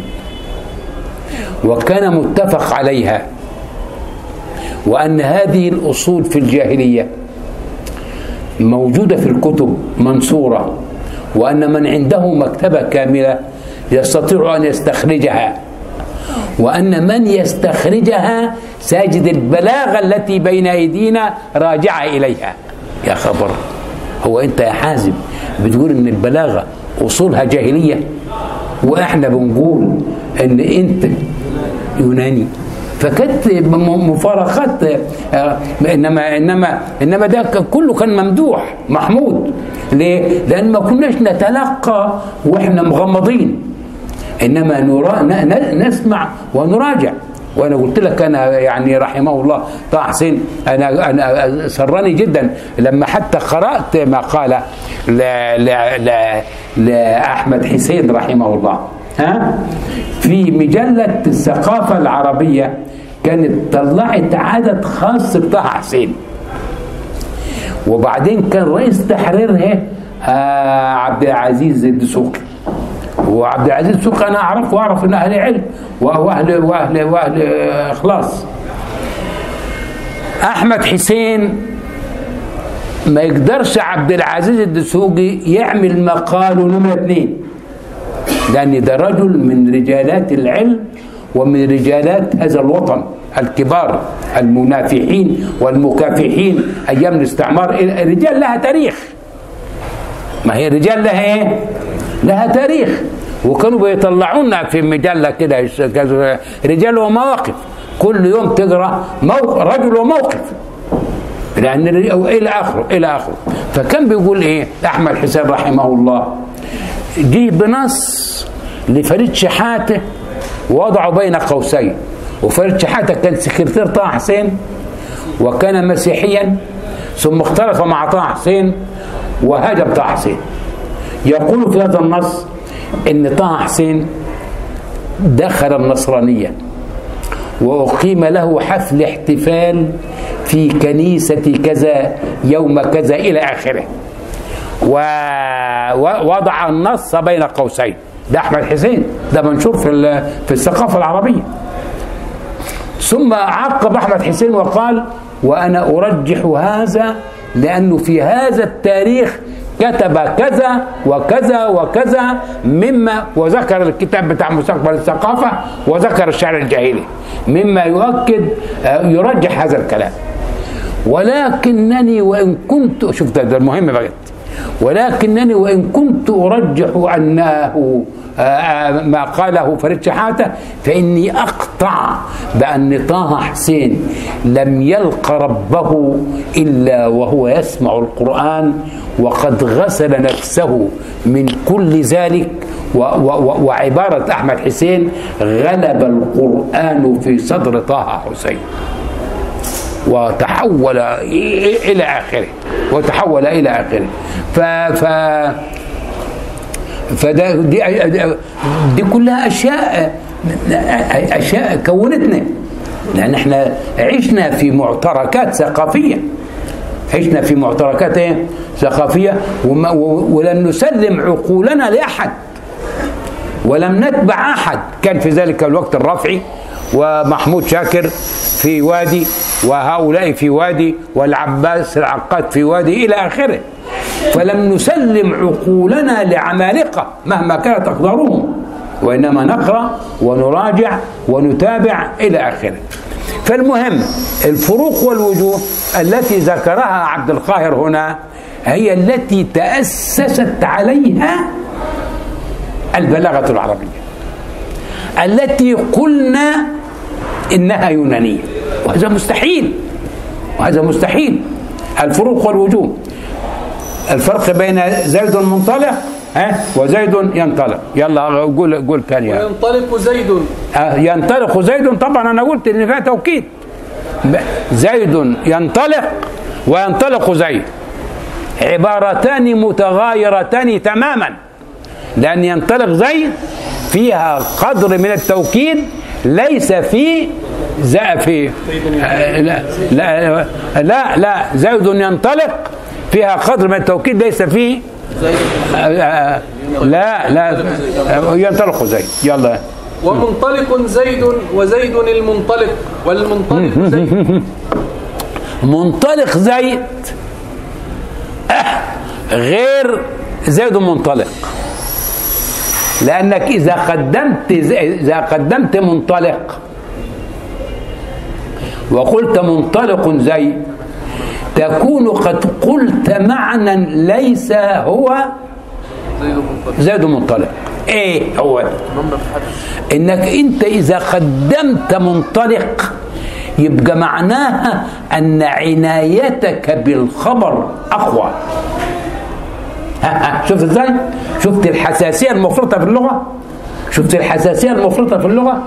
وكان متفق عليها وان هذه الاصول في الجاهليه موجوده في الكتب منصوره وان من عنده مكتبه كامله يستطيع ان يستخرجها وان من يستخرجها سيجد البلاغه التي بين ايدينا راجعه اليها يا خبر هو انت يا حازم بتقول ان البلاغه اصولها جاهليه واحنا بنقول ان انت يوناني فكانت م- مفارقات آه، انما انما انما ده كان- كله كان ممدوح محمود ليه؟ لان ما كناش نتلقى واحنا مغمضين انما نرا ن- ن- نسمع ونراجع وانا قلت لك انا يعني رحمه الله طه حسين انا انا سرني جدا لما حتى قرات مقاله ل ل ل لاحمد حسين رحمه الله ها في مجله الثقافه العربيه كانت طلعت عدد خاص بطه حسين وبعدين كان رئيس تحريرها آه عبد العزيز الدسوقي وعبد العزيز الدسوقي انا اعرفه واعرف انه اهل علم واهل واهل واهل اخلاص احمد حسين ما يقدرش عبد العزيز الدسوقي يعمل مقاله نمرة اثنين لأن ده رجل من رجالات العلم ومن رجالات هذا الوطن الكبار المنافحين والمكافحين أيام الاستعمار الرجال لها تاريخ ما هي الرجال لها ايه؟ لها تاريخ وكانوا بيطلعونا في مجلة كده يش- كذا- رجال ومواقف كل يوم تقرا موقف رجل وموقف لان الرج- أو الى اخره الى اخره فكان بيقول ايه احمد حسين رحمه الله جه بنص لفريد شحاته ووضعه بين قوسين وفريد شحاته كان سكرتير طه حسين وكان مسيحيا ثم اختلف مع طه حسين وهاجم طه حسين يقول في هذا النص ان طه حسين دخل النصرانيه وأقيم له حفل احتفال في كنيسة كذا يوم كذا إلى آخره ووضع النص بين قوسين ده أحمد حسين ده منشور في ال- في الثقافة العربية ثم عقب أحمد حسين وقال وأنا أرجح هذا لأنه في هذا التاريخ كتب كذا وكذا وكذا مما وذكر الكتاب بتاع مستقبل الثقافة وذكر الشعر الجاهلي مما يؤكد آه، يرجح هذا الكلام ولكنني وإن كنت شوف ده, ده المهم بقى ولكنني وإن كنت أرجح أنه آه، آه، ما قاله فريد شحاتة فإني أقطع بأن طه حسين لم يلق ربه إلا وهو يسمع القرآن وقد غسل نفسه من كل ذلك و- و- وعبارة أحمد حسين غلب القرآن في صدر طه حسين وتحول الى اخره وتحول الى اخره ف ف فده دي دي كلها اشياء اشياء كونتنا لان احنا عشنا في معتركات ثقافيه عشنا في معتركات ايه ثقافيه وما ولن نسلم عقولنا لاحد ولم نتبع احد كان في ذلك الوقت الرافعي ومحمود شاكر في وادي وهؤلاء في وادي والعباس العقاد في وادي إلى آخره فلم نسلم عقولنا لعمالقة مهما كانت أقدارهم وإنما نقرأ ونراجع ونتابع إلى آخره فالمهم الفروق والوجوه التي ذكرها عبد القاهر هنا هي التي تأسست عليها البلاغة العربية التي قلنا إنها يونانية وهذا مستحيل وهذا مستحيل الفروق والوجوه الفرق بين زيد منطلق ها وزيد ينطلق يلا قول قول كان يا وينطلق زيد آه، ينطلق زيد طبعا انا قلت ان فيها توكيد زيد ينطلق وينطلق زيد عبارتان متغايرتان تماما لان ينطلق زيد فيها قدر من التوكيد ليس في زي في آه، لا لا لا, لا زيد ينطلق فيها قدر من التوكيد ليس فيه آه، آه، لا لا ينطلق زيد يلا ومنطلق زيد وزيد المنطلق والمنطلق زيد منطلق زيد آه، غير زيد منطلق لانك اذا قدمت اذا قدمت منطلق وقلت منطلق زيد تكون قد قلت معنى ليس هو زيد المنطلق زيد منطلق ايه هو ده؟ انك انت اذا قدمت منطلق يبقى معناها ان عنايتك بالخبر اقوى ها ها شفت ازاي شفت الحساسيه المفرطه في اللغه شفت الحساسيه المفرطه في اللغه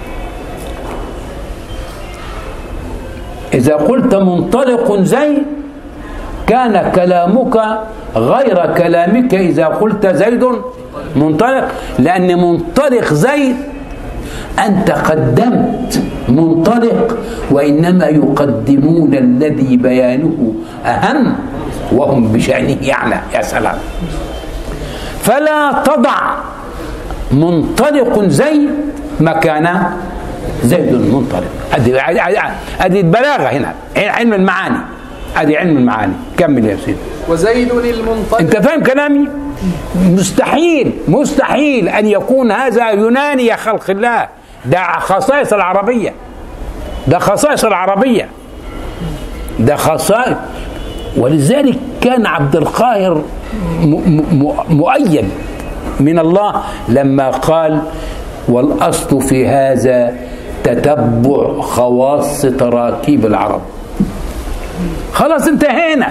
اذا قلت منطلق زي كان كلامك غير كلامك اذا قلت زيد منطلق لان منطلق زيد انت قدمت منطلق وانما يقدمون الذي بيانه اهم وهم بشانه يعلى يا سلام فلا تضع منطلق زيد مكان زيد منطلق ادي ادي البلاغه هنا علم المعاني ادي علم المعاني كمل يا سيدي وزيد المنطلق انت فاهم كلامي مستحيل مستحيل ان يكون هذا يوناني يا خلق الله ده خصائص العربيه ده خصائص العربيه ده خصائص ولذلك كان عبد القاهر م- م- مؤيد من الله لما قال والاصل في هذا تتبع خواص تراكيب العرب خلاص انتهينا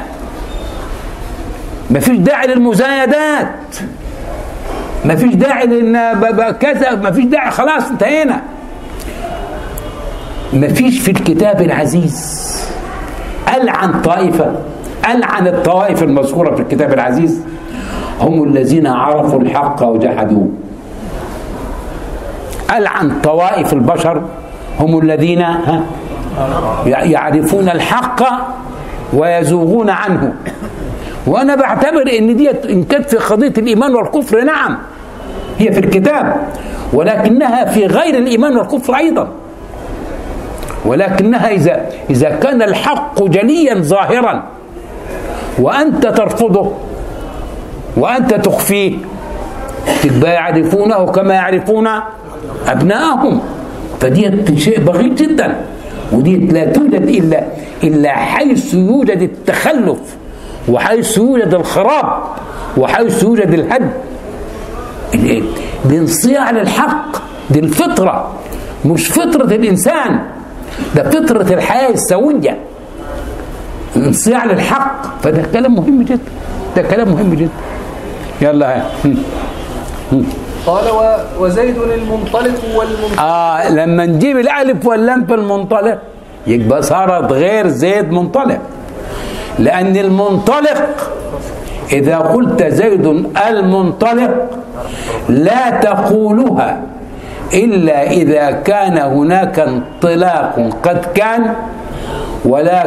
مفيش داعي للمزايدات مفيش داعي لان ب- ب- كذا مفيش داعي خلاص انتهينا مفيش في الكتاب العزيز ألعن طائفة ألعن الطوائف المذكورة في الكتاب العزيز هم الذين عرفوا الحق وجحدوه ألعن طوائف البشر هم الذين ها يعرفون الحق ويزوغون عنه وانا بعتبر ان دي ان كانت في قضيه الايمان والكفر نعم هي في الكتاب ولكنها في غير الايمان والكفر ايضا ولكنها اذا اذا كان الحق جليا ظاهرا وانت ترفضه وانت تخفيه تبقى يعرفونه كما يعرفون ابنائهم فدي شيء بغيض جدا ودي لا توجد الا الا حيث يوجد التخلف وحيث يوجد الخراب وحيث يوجد الهد ال- الانصياع للحق دي الفطره مش فطره الانسان ده فطره الحياه السويه الانصياع للحق فده كلام مهم جدا ده كلام مهم جدا يلا ها. قال و- وزيد المنطلق والمنطلق آه لما نجيب الالف واللام في المنطلق يبقى صارت غير زيد منطلق لان المنطلق اذا قلت زيد المنطلق لا تقولها الا اذا كان هناك انطلاق قد كان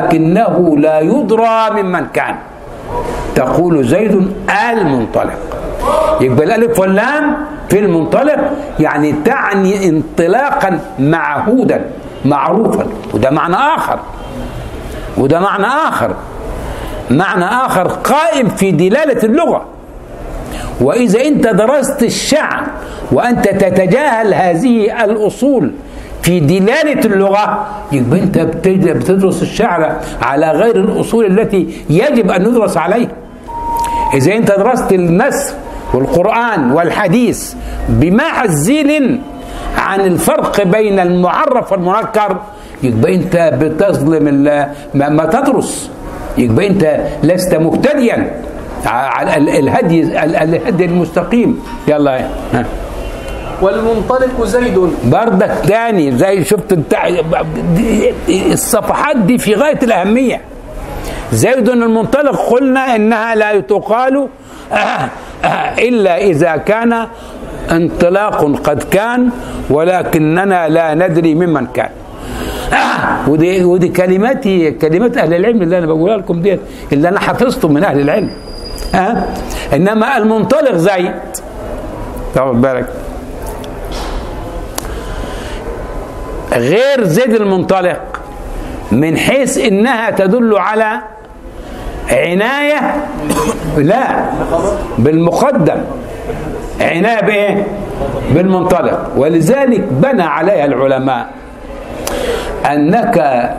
ولكنه لا يدرى ممن كان تقول زيد المنطلق يبقى الالف واللام في المنطلق يعني تعني انطلاقا معهودا معروفا وده معنى اخر وده معنى اخر معنى اخر قائم في دلاله اللغه واذا انت درست الشعر وانت تتجاهل هذه الاصول في دلالة اللغة يبقى أنت بتدرس الشعر على غير الأصول التي يجب أن ندرس عليها إذا أنت درست النثر والقرآن والحديث بمعزل عن الفرق بين المعرف والمنكر يبقى أنت بتظلم ما تدرس يبقى أنت لست مهتديا على الهدي الهدي المستقيم يلا ها والمنطلق زيد بردك تاني زي شفت انت الصفحات دي في غايه الاهميه زيد المنطلق قلنا انها لا تقال آه آه الا اذا كان انطلاق قد كان ولكننا لا ندري ممن كان آه ودي ودي كلماتي كلمات اهل العلم اللي انا بقولها لكم ديت اللي انا حفظتهم من اهل العلم آه انما المنطلق زيد تاخد بالك غير زيد المنطلق من حيث انها تدل على عناية لا بالمقدم عناية بايه بالمنطلق ولذلك بنى عليها العلماء انك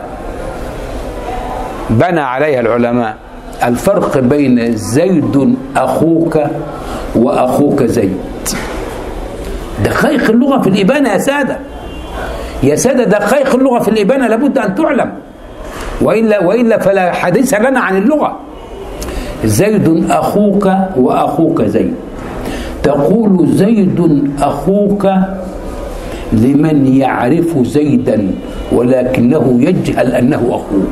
بنى عليها العلماء الفرق بين زيد اخوك واخوك زيد دقائق اللغه في الابانه يا ساده يا سادة دقائق اللغة في الإبانة لابد أن تعلم وإلا وإلا فلا حديث لنا عن اللغة زيد أخوك وأخوك زيد تقول زيد أخوك لمن يعرف زيدا ولكنه يجهل أنه أخوه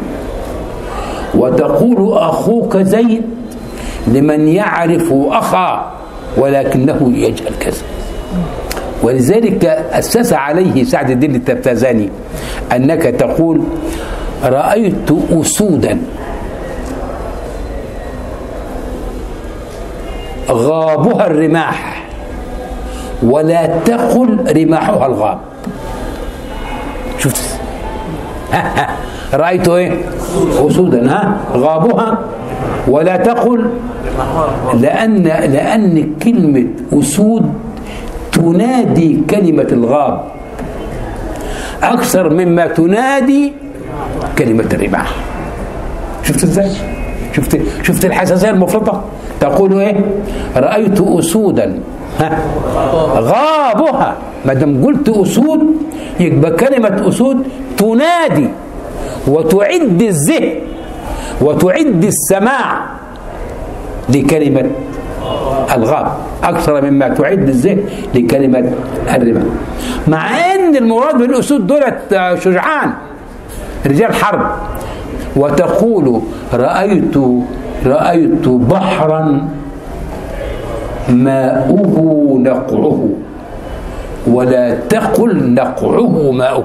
وتقول أخوك زيد لمن يعرف أخا ولكنه يجهل كذا ولذلك أسس عليه سعد الدين التفتازاني أنك تقول رأيت أسودا غابها الرماح ولا تقل رماحها الغاب شفت رأيت ايه أسودا ها غابها ولا تقل لأن لأن كلمة أسود تنادي كلمة الغاب أكثر مما تنادي كلمة الرماح شفت ازاي؟ شفت شفت الحساسية المفرطة تقول ايه؟ رأيت أسودا ها غابها ما دام قلت أسود يبقى كلمة أسود تنادي وتعد الذهن وتعد السماع لكلمة الغاب أكثر مما تعد الذهن لكلمة الربا مع أن المراد بالأسود دولت شجعان رجال حرب وتقول رأيت رأيت بحرا ماؤه نقعه ولا تقل نقعه ماؤه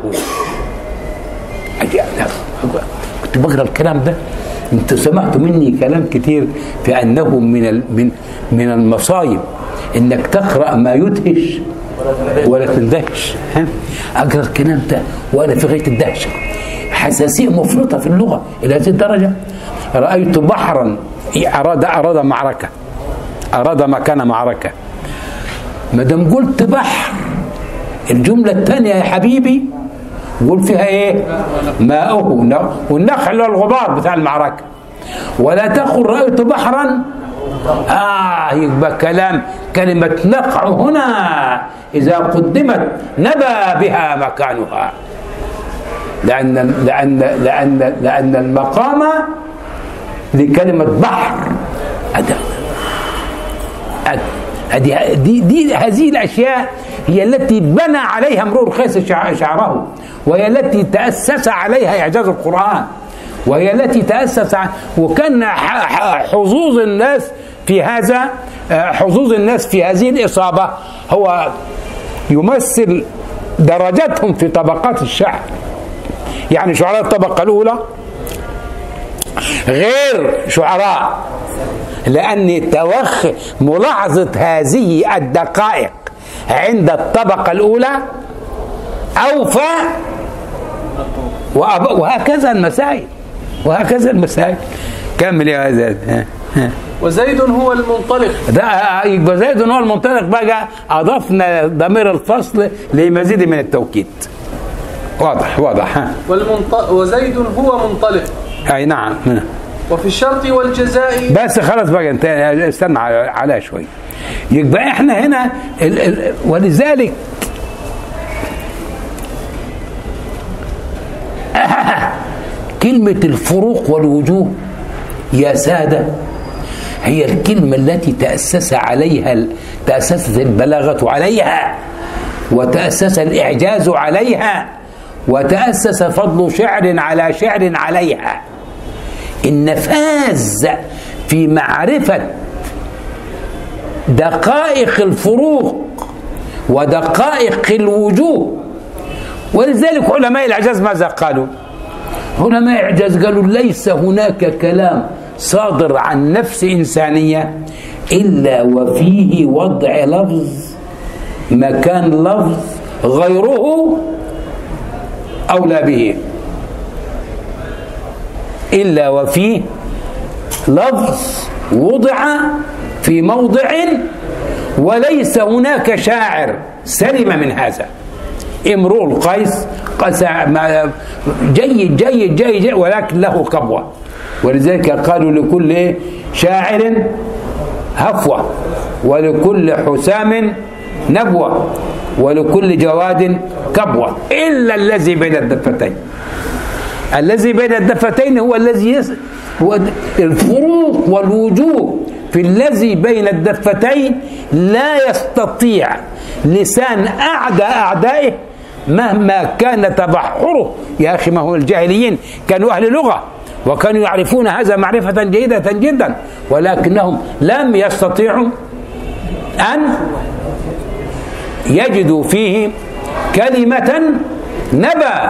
كنت بقرا الكلام ده انت سمعت مني كلام كتير في انه من من من المصايب انك تقرا ما يدهش ولا تندهش اقرا الكلام ده وانا في غايه الدهشه حساسيه مفرطه في اللغه الى هذه الدرجه رايت بحرا اراد اراد معركه اراد مكان معركه ما دام قلت بحر الجمله الثانيه يا حبيبي قول فيها ايه ماؤه والنخل الغبار بتاع المعركة ولا تقل رأيت بحرا آه يبقى كلام كلمة نقع هنا إذا قدمت نبى بها مكانها لأن لأن لأن لأن المقام لكلمة بحر هذه دي, دي هذه الأشياء هي التي بنى عليها امرؤ القيس شعره وهي التي تأسس عليها إعجاز القرآن وهي التي تأسس وكان حظوظ الناس في هذا حظوظ الناس في هذه الإصابة هو يمثل درجتهم في طبقات الشعر يعني شعراء الطبقة الأولى غير شعراء لأن توخ ملاحظة هذه الدقائق عند الطبقة الأولى أوفى وأب- وهكذا المسائل وهكذا المسائل كمل يا زيد ها، ها. وزيد هو المنطلق ده يبقى زيد هو المنطلق بقى اضفنا ضمير الفصل لمزيد من التوكيد واضح واضح ها والمنط... وزيد هو منطلق اي نعم وفي الشرط والجزاء بس خلاص بقى انت استنى على- عليها شوي يبقى احنا هنا ال ال ولذلك كلمة الفروق والوجوه يا سادة هي الكلمة التي تأسس عليها تأسست البلاغة عليها وتأسس الإعجاز عليها وتأسس فضل شعر على شعر عليها النفاذ في معرفة دقائق الفروق ودقائق الوجوه ولذلك علماء الإعجاز ماذا قالوا علماء الإعجاز قالوا ليس هناك كلام صادر عن نفس إنسانية إلا وفيه وضع لفظ مكان لفظ غيره أولى به إلا وفيه لفظ وضع في موضع وليس هناك شاعر سلم من هذا امرؤ القيس قس ما- جيد جيد جيد, جيد ولكن له كبوة ولذلك قالوا لكل شاعر هفوة ولكل حسام نبوة ولكل جواد كبوة إلا الذي بين الدفتين الذي بين الدفتين هو الذي يس هو الفروق والوجوه في الذي بين الدفتين لا يستطيع لسان أعدى أعدائه مهما كان تبحره يا أخي ما هو الجاهليين كانوا أهل لغة وكانوا يعرفون هذا معرفة جيدة جدا ولكنهم لم يستطيعوا أن يجدوا فيه كلمة نبى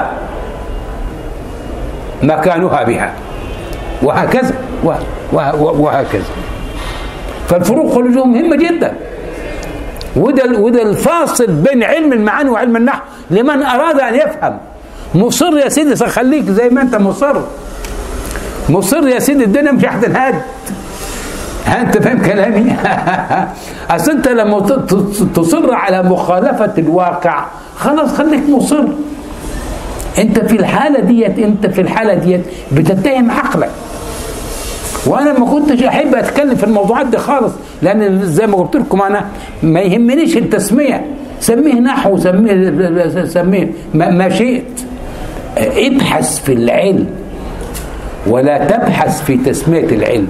مكانها بها وهكذا و- و- وهكذا فالفروق والوجوه مهمة جدا وده ال- وده الفاصل بين علم المعاني وعلم النحو لمن أراد أن يفهم مصر يا سيدي خليك زي ما أنت مصر مصر يا سيدي الدنيا مش هتنهد ها انت فاهم كلامي اصل انت لما ت- ت- تصر على مخالفه الواقع خلاص خليك مصر انت في الحاله ديت انت في الحاله ديت بتتهم عقلك وانا ما كنتش احب اتكلم في الموضوعات دي خالص لان زي ما قلت لكم انا ما يهمنيش التسميه سميه نحو سميه سميه ما ما شئت ابحث في العلم ولا تبحث في تسميه العلم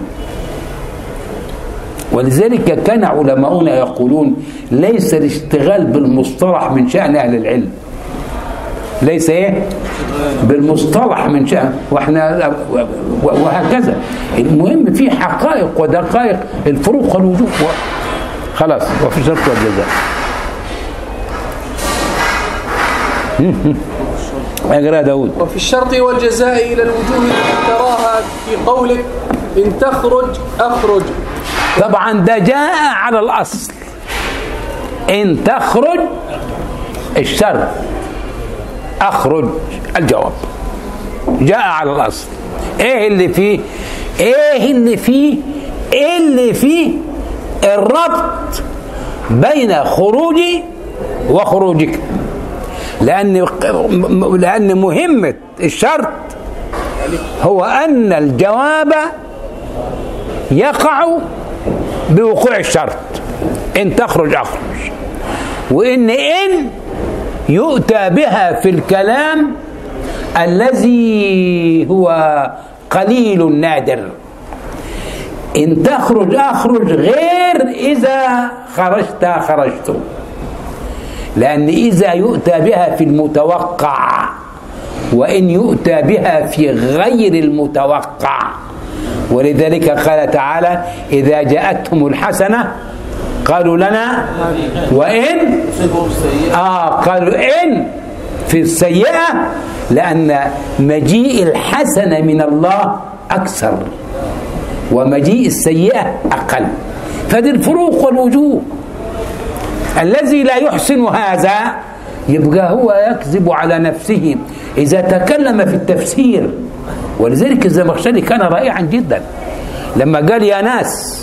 ولذلك كان علماؤنا يقولون ليس الاشتغال بالمصطلح من شأن أهل العلم ليس ايه بالمصطلح من شأن واحنا وهكذا المهم في حقائق ودقائق الفروق والوجوه خلاص وفي شرط والجزاء اقرا داود وفي الشرط والجزاء إلى الوجوه التي تراها في قولك إن تخرج أخرج طبعا ده جاء على الاصل ان تخرج الشرط اخرج الجواب جاء على الاصل ايه اللي فيه ايه اللي فيه ايه اللي فيه الربط بين خروجي وخروجك لان لان مهمه الشرط هو ان الجواب يقع بوقوع الشرط ان تخرج اخرج وان ان يؤتى بها في الكلام الذي هو قليل نادر ان تخرج اخرج غير اذا خرجت خرجت لان اذا يؤتى بها في المتوقع وان يؤتى بها في غير المتوقع ولذلك قال تعالى إذا جاءتهم الحسنة قالوا لنا وإن آه قالوا إن في السيئة لأن مجيء الحسنة من الله أكثر ومجيء السيئة أقل فدي الفروق والوجوه الذي لا يحسن هذا يبقى هو يكذب على نفسه إذا تكلم في التفسير ولذلك الزمخشري كان رائعا جدا لما قال يا ناس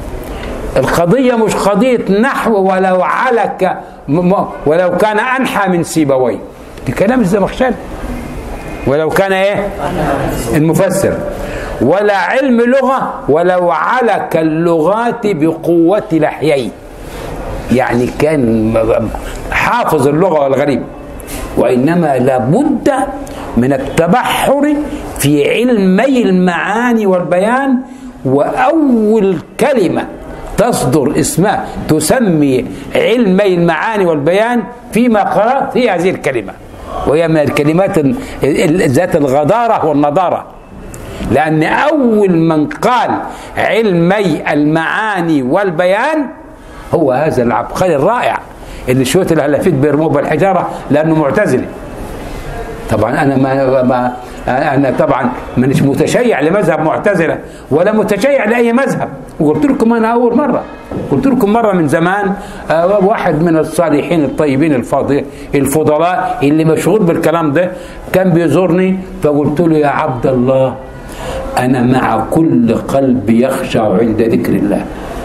القضية مش قضية نحو ولو علك ولو كان أنحى من سيبوي دي كلام الزمخشري ولو كان ايه المفسر ولا علم لغة ولو علك اللغات بقوة لحيي يعني كان حافظ اللغة والغريب وإنما لابد من التبحر في علمي المعاني والبيان وأول كلمة تصدر اسمها تسمي علمي المعاني والبيان فيما قرأت هي هذه الكلمة وهي من الكلمات ذات الغدارة والنضارة لأن أول من قال علمي المعاني والبيان هو هذا العبقري الرائع اللي شوية الهلافيت بيرموه بالحجارة لأنه معتزلي طبعا أنا ما, ما أنا طبعا مش متشيع لمذهب معتزلة ولا متشيع لأي مذهب وقلت لكم أنا أول مرة قلت لكم مرة من زمان آه، واحد من الصالحين الطيبين الفاضل الفضلاء اللي مشغول بالكلام ده كان بيزورني فقلت له يا عبد الله أنا مع كل قلب يخشع عند ذكر الله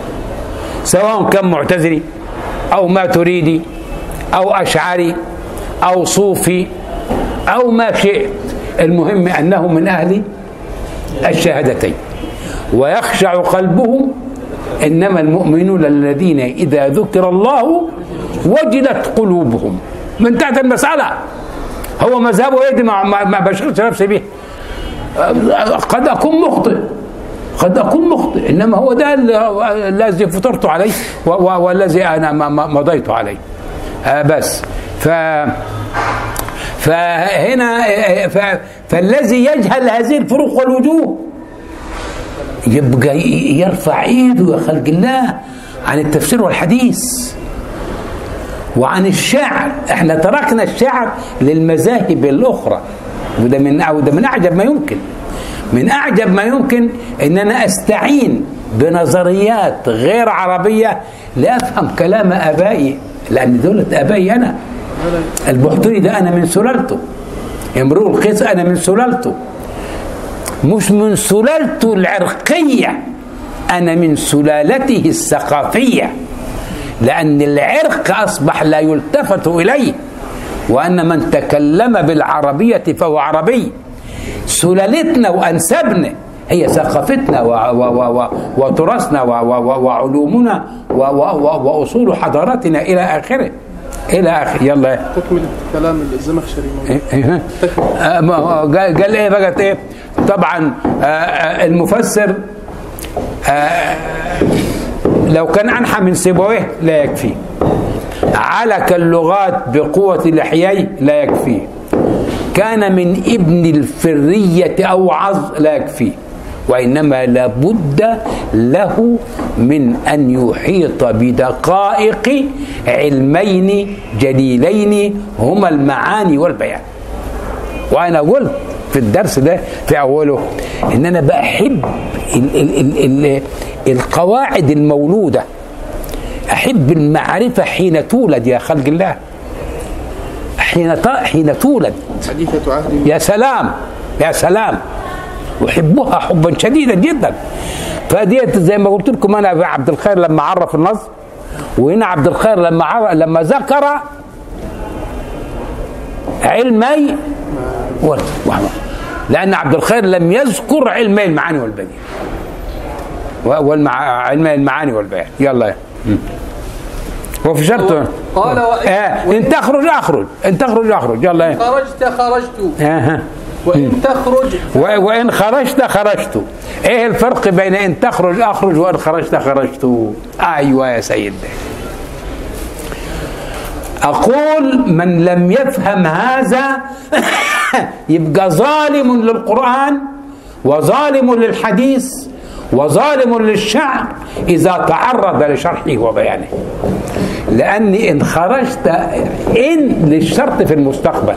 سواء كان معتزلي أو ما تريدي أو أشعري أو صوفي أو ما شئت المهم أنه من أهل الشهادتين ويخشع قلبه إنما المؤمنون الذين إذا ذكر الله وجلت قلوبهم من تحت المسألة هو مذهبه يدي ما, ما بشغلش نفسي به قد أكون مخطئ قد أكون مخطئ إنما هو ده الذي فطرت عليه والذي أنا مضيت عليه بس ف فهنا فالذي يجهل هذه الفروق والوجوه يبقى يرفع ايده يا خلق الله عن التفسير والحديث وعن الشعر احنا تركنا الشعر للمذاهب الاخرى وده من وده من اعجب ما يمكن من اعجب ما يمكن ان انا استعين بنظريات غير عربيه لافهم كلام ابائي لان دولة ابائي انا البحتري ده انا من سلالته امرؤ القيس انا من سلالته مش من سلالته العرقيه انا من سلالته الثقافيه لان العرق اصبح لا يلتفت اليه وان من تكلم بالعربيه فهو عربي سلالتنا وانسابنا هي ثقافتنا وتراثنا وعلومنا واصول حضارتنا الى اخره الى اخره يلا تكمل كلام الزمخشري إيه إيه آه قال ايه بقى ايه طبعا آه المفسر آه لو كان انحى من سيبويه لا يكفي علك اللغات بقوة لحيي لا يكفي كان من ابن الفرية أوعظ لا يكفي وإنما لابد له من أن يحيط بدقائق علمين جليلين هما المعاني والبيان وأنا قلت في الدرس ده في أوله إن أنا بحب ال ال ال ال القواعد المولودة أحب المعرفة حين تولد يا خلق الله حين حين تولد حديثة عهد يا سلام يا سلام احبها حبا شديدا جدا فديت زي ما قلت لكم انا في عبد الخير لما عرف النص وهنا عبد الخير لما عرف لما ذكر علمي لان عبد الخير لم يذكر علمي المعاني والبيان والمع... علمي المعاني والبيان يلا يا. وفي شرط قال آه. ان تخرج اخرج ان تخرج اخرج يلا خرجت خرجت آه. وإن تخرج وإن خرجت خرجت إيه الفرق بين إن تخرج أخرج وإن خرجت خرجت أيوة يا سيد أقول من لم يفهم هذا يبقى ظالم للقرآن وظالم للحديث وظالم للشعر إذا تعرض لشرحه وبيانه لأن إن خرجت إن للشرط في المستقبل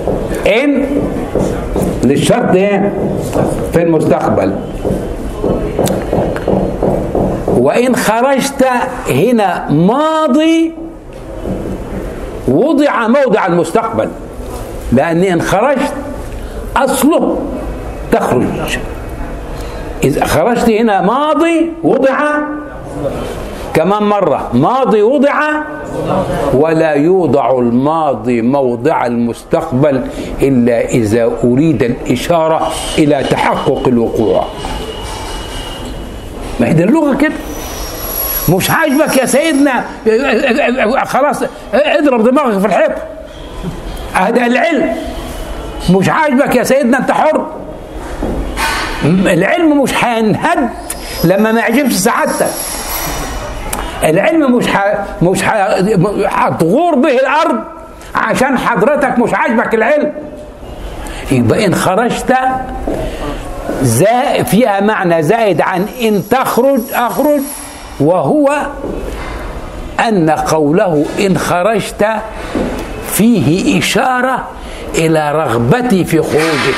إن للشرط إيه في المستقبل وإن خرجت هنا ماضي وضع موضع المستقبل لأن إن خرجت أصله تخرج إذا خرجت هنا ماضي وضع كمان مرة ماضي وضع ولا يوضع الماضي موضع المستقبل إلا إذا أريد الإشارة إلى تحقق الوقوع ما هي دي اللغة كده مش عاجبك يا سيدنا خلاص اضرب دماغك في الحيط هذا العلم مش عاجبك يا سيدنا انت حر العلم مش هينهد لما ما يعجبش سعادتك العلم مش ح... مش ح... هتغور به الارض عشان حضرتك مش عاجبك العلم يبقى ان خرجت زائد فيها معنى زائد عن ان تخرج اخرج وهو ان قوله ان خرجت فيه اشاره الى رغبتي في خروجك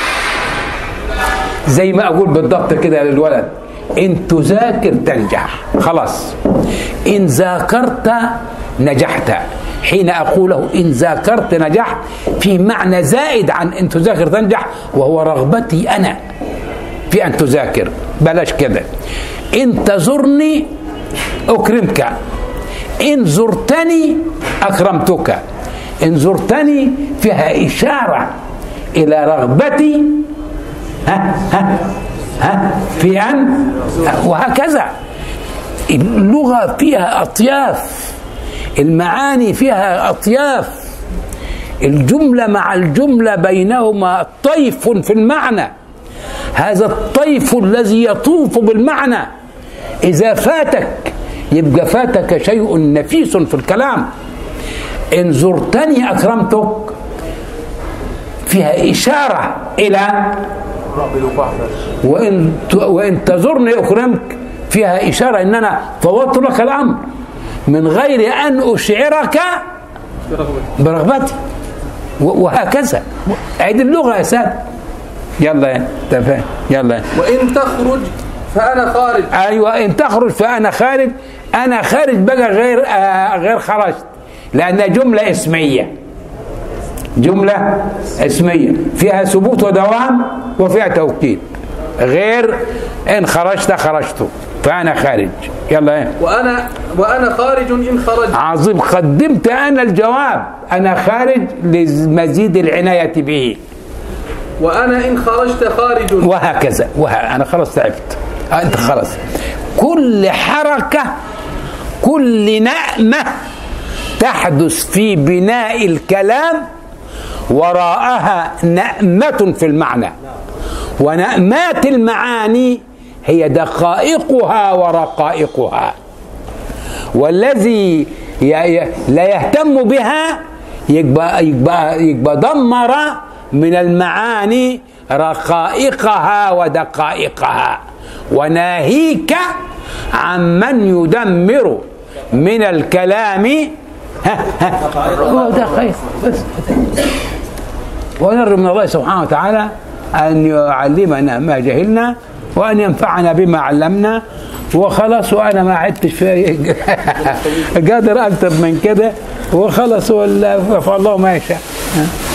زي ما اقول بالضبط كده للولد ان تذاكر تنجح خلاص ان ذاكرت نجحت حين اقوله ان ذاكرت نجحت في معنى زائد عن ان تذاكر تنجح وهو رغبتي انا في ان تذاكر بلاش كده ان تزرني اكرمك ان زرتني اكرمتك ان زرتني فيها اشاره الى رغبتي ها ها ها في أن وهكذا اللغة فيها أطياف المعاني فيها أطياف الجملة مع الجملة بينهما طيف في المعنى هذا الطيف الذي يطوف بالمعنى إذا فاتك يبقى فاتك شيء نفيس في الكلام إن زرتني أكرمتك فيها إشارة إلى وإن وإن تزرني أكرمك فيها إشارة إن أنا فوضت لك الأمر من غير أن أشعرك برغبتي وهكذا عيد اللغة يا ساد يلا يا تفاهم يلا يا. وإن تخرج فأنا خارج ايوه ان تخرج فانا خارج انا خارج بقى غير آه غير خرجت لانها جمله اسميه جمله اسميه فيها ثبوت ودوام وفيها توكيد غير ان خرجت خرجت فانا خارج يلا ايه وأنا وأنا خارج إن خرجت عظيم قدمت انا الجواب انا خارج لمزيد العنايه به وأنا إن خرجت خارج وهكذا وه... انا خلاص تعبت آه، انت خلاص كل حركه كل نأمه تحدث في بناء الكلام وراءها نأمة في المعنى ونأمات المعاني هي دقائقها ورقائقها والذي ي- ي- لا يهتم بها يبقى, يبقى, يبقى دمر من المعاني رقائقها ودقائقها وناهيك عن من يدمر من الكلام ها ها هو دقائق بس ونرجو من الله سبحانه وتعالى أن يعلمنا ما جهلنا وأن ينفعنا بما علمنا وخلاص وأنا ما عدتش في قادر أكتب من كده وخلص ولا فالله ما يشاء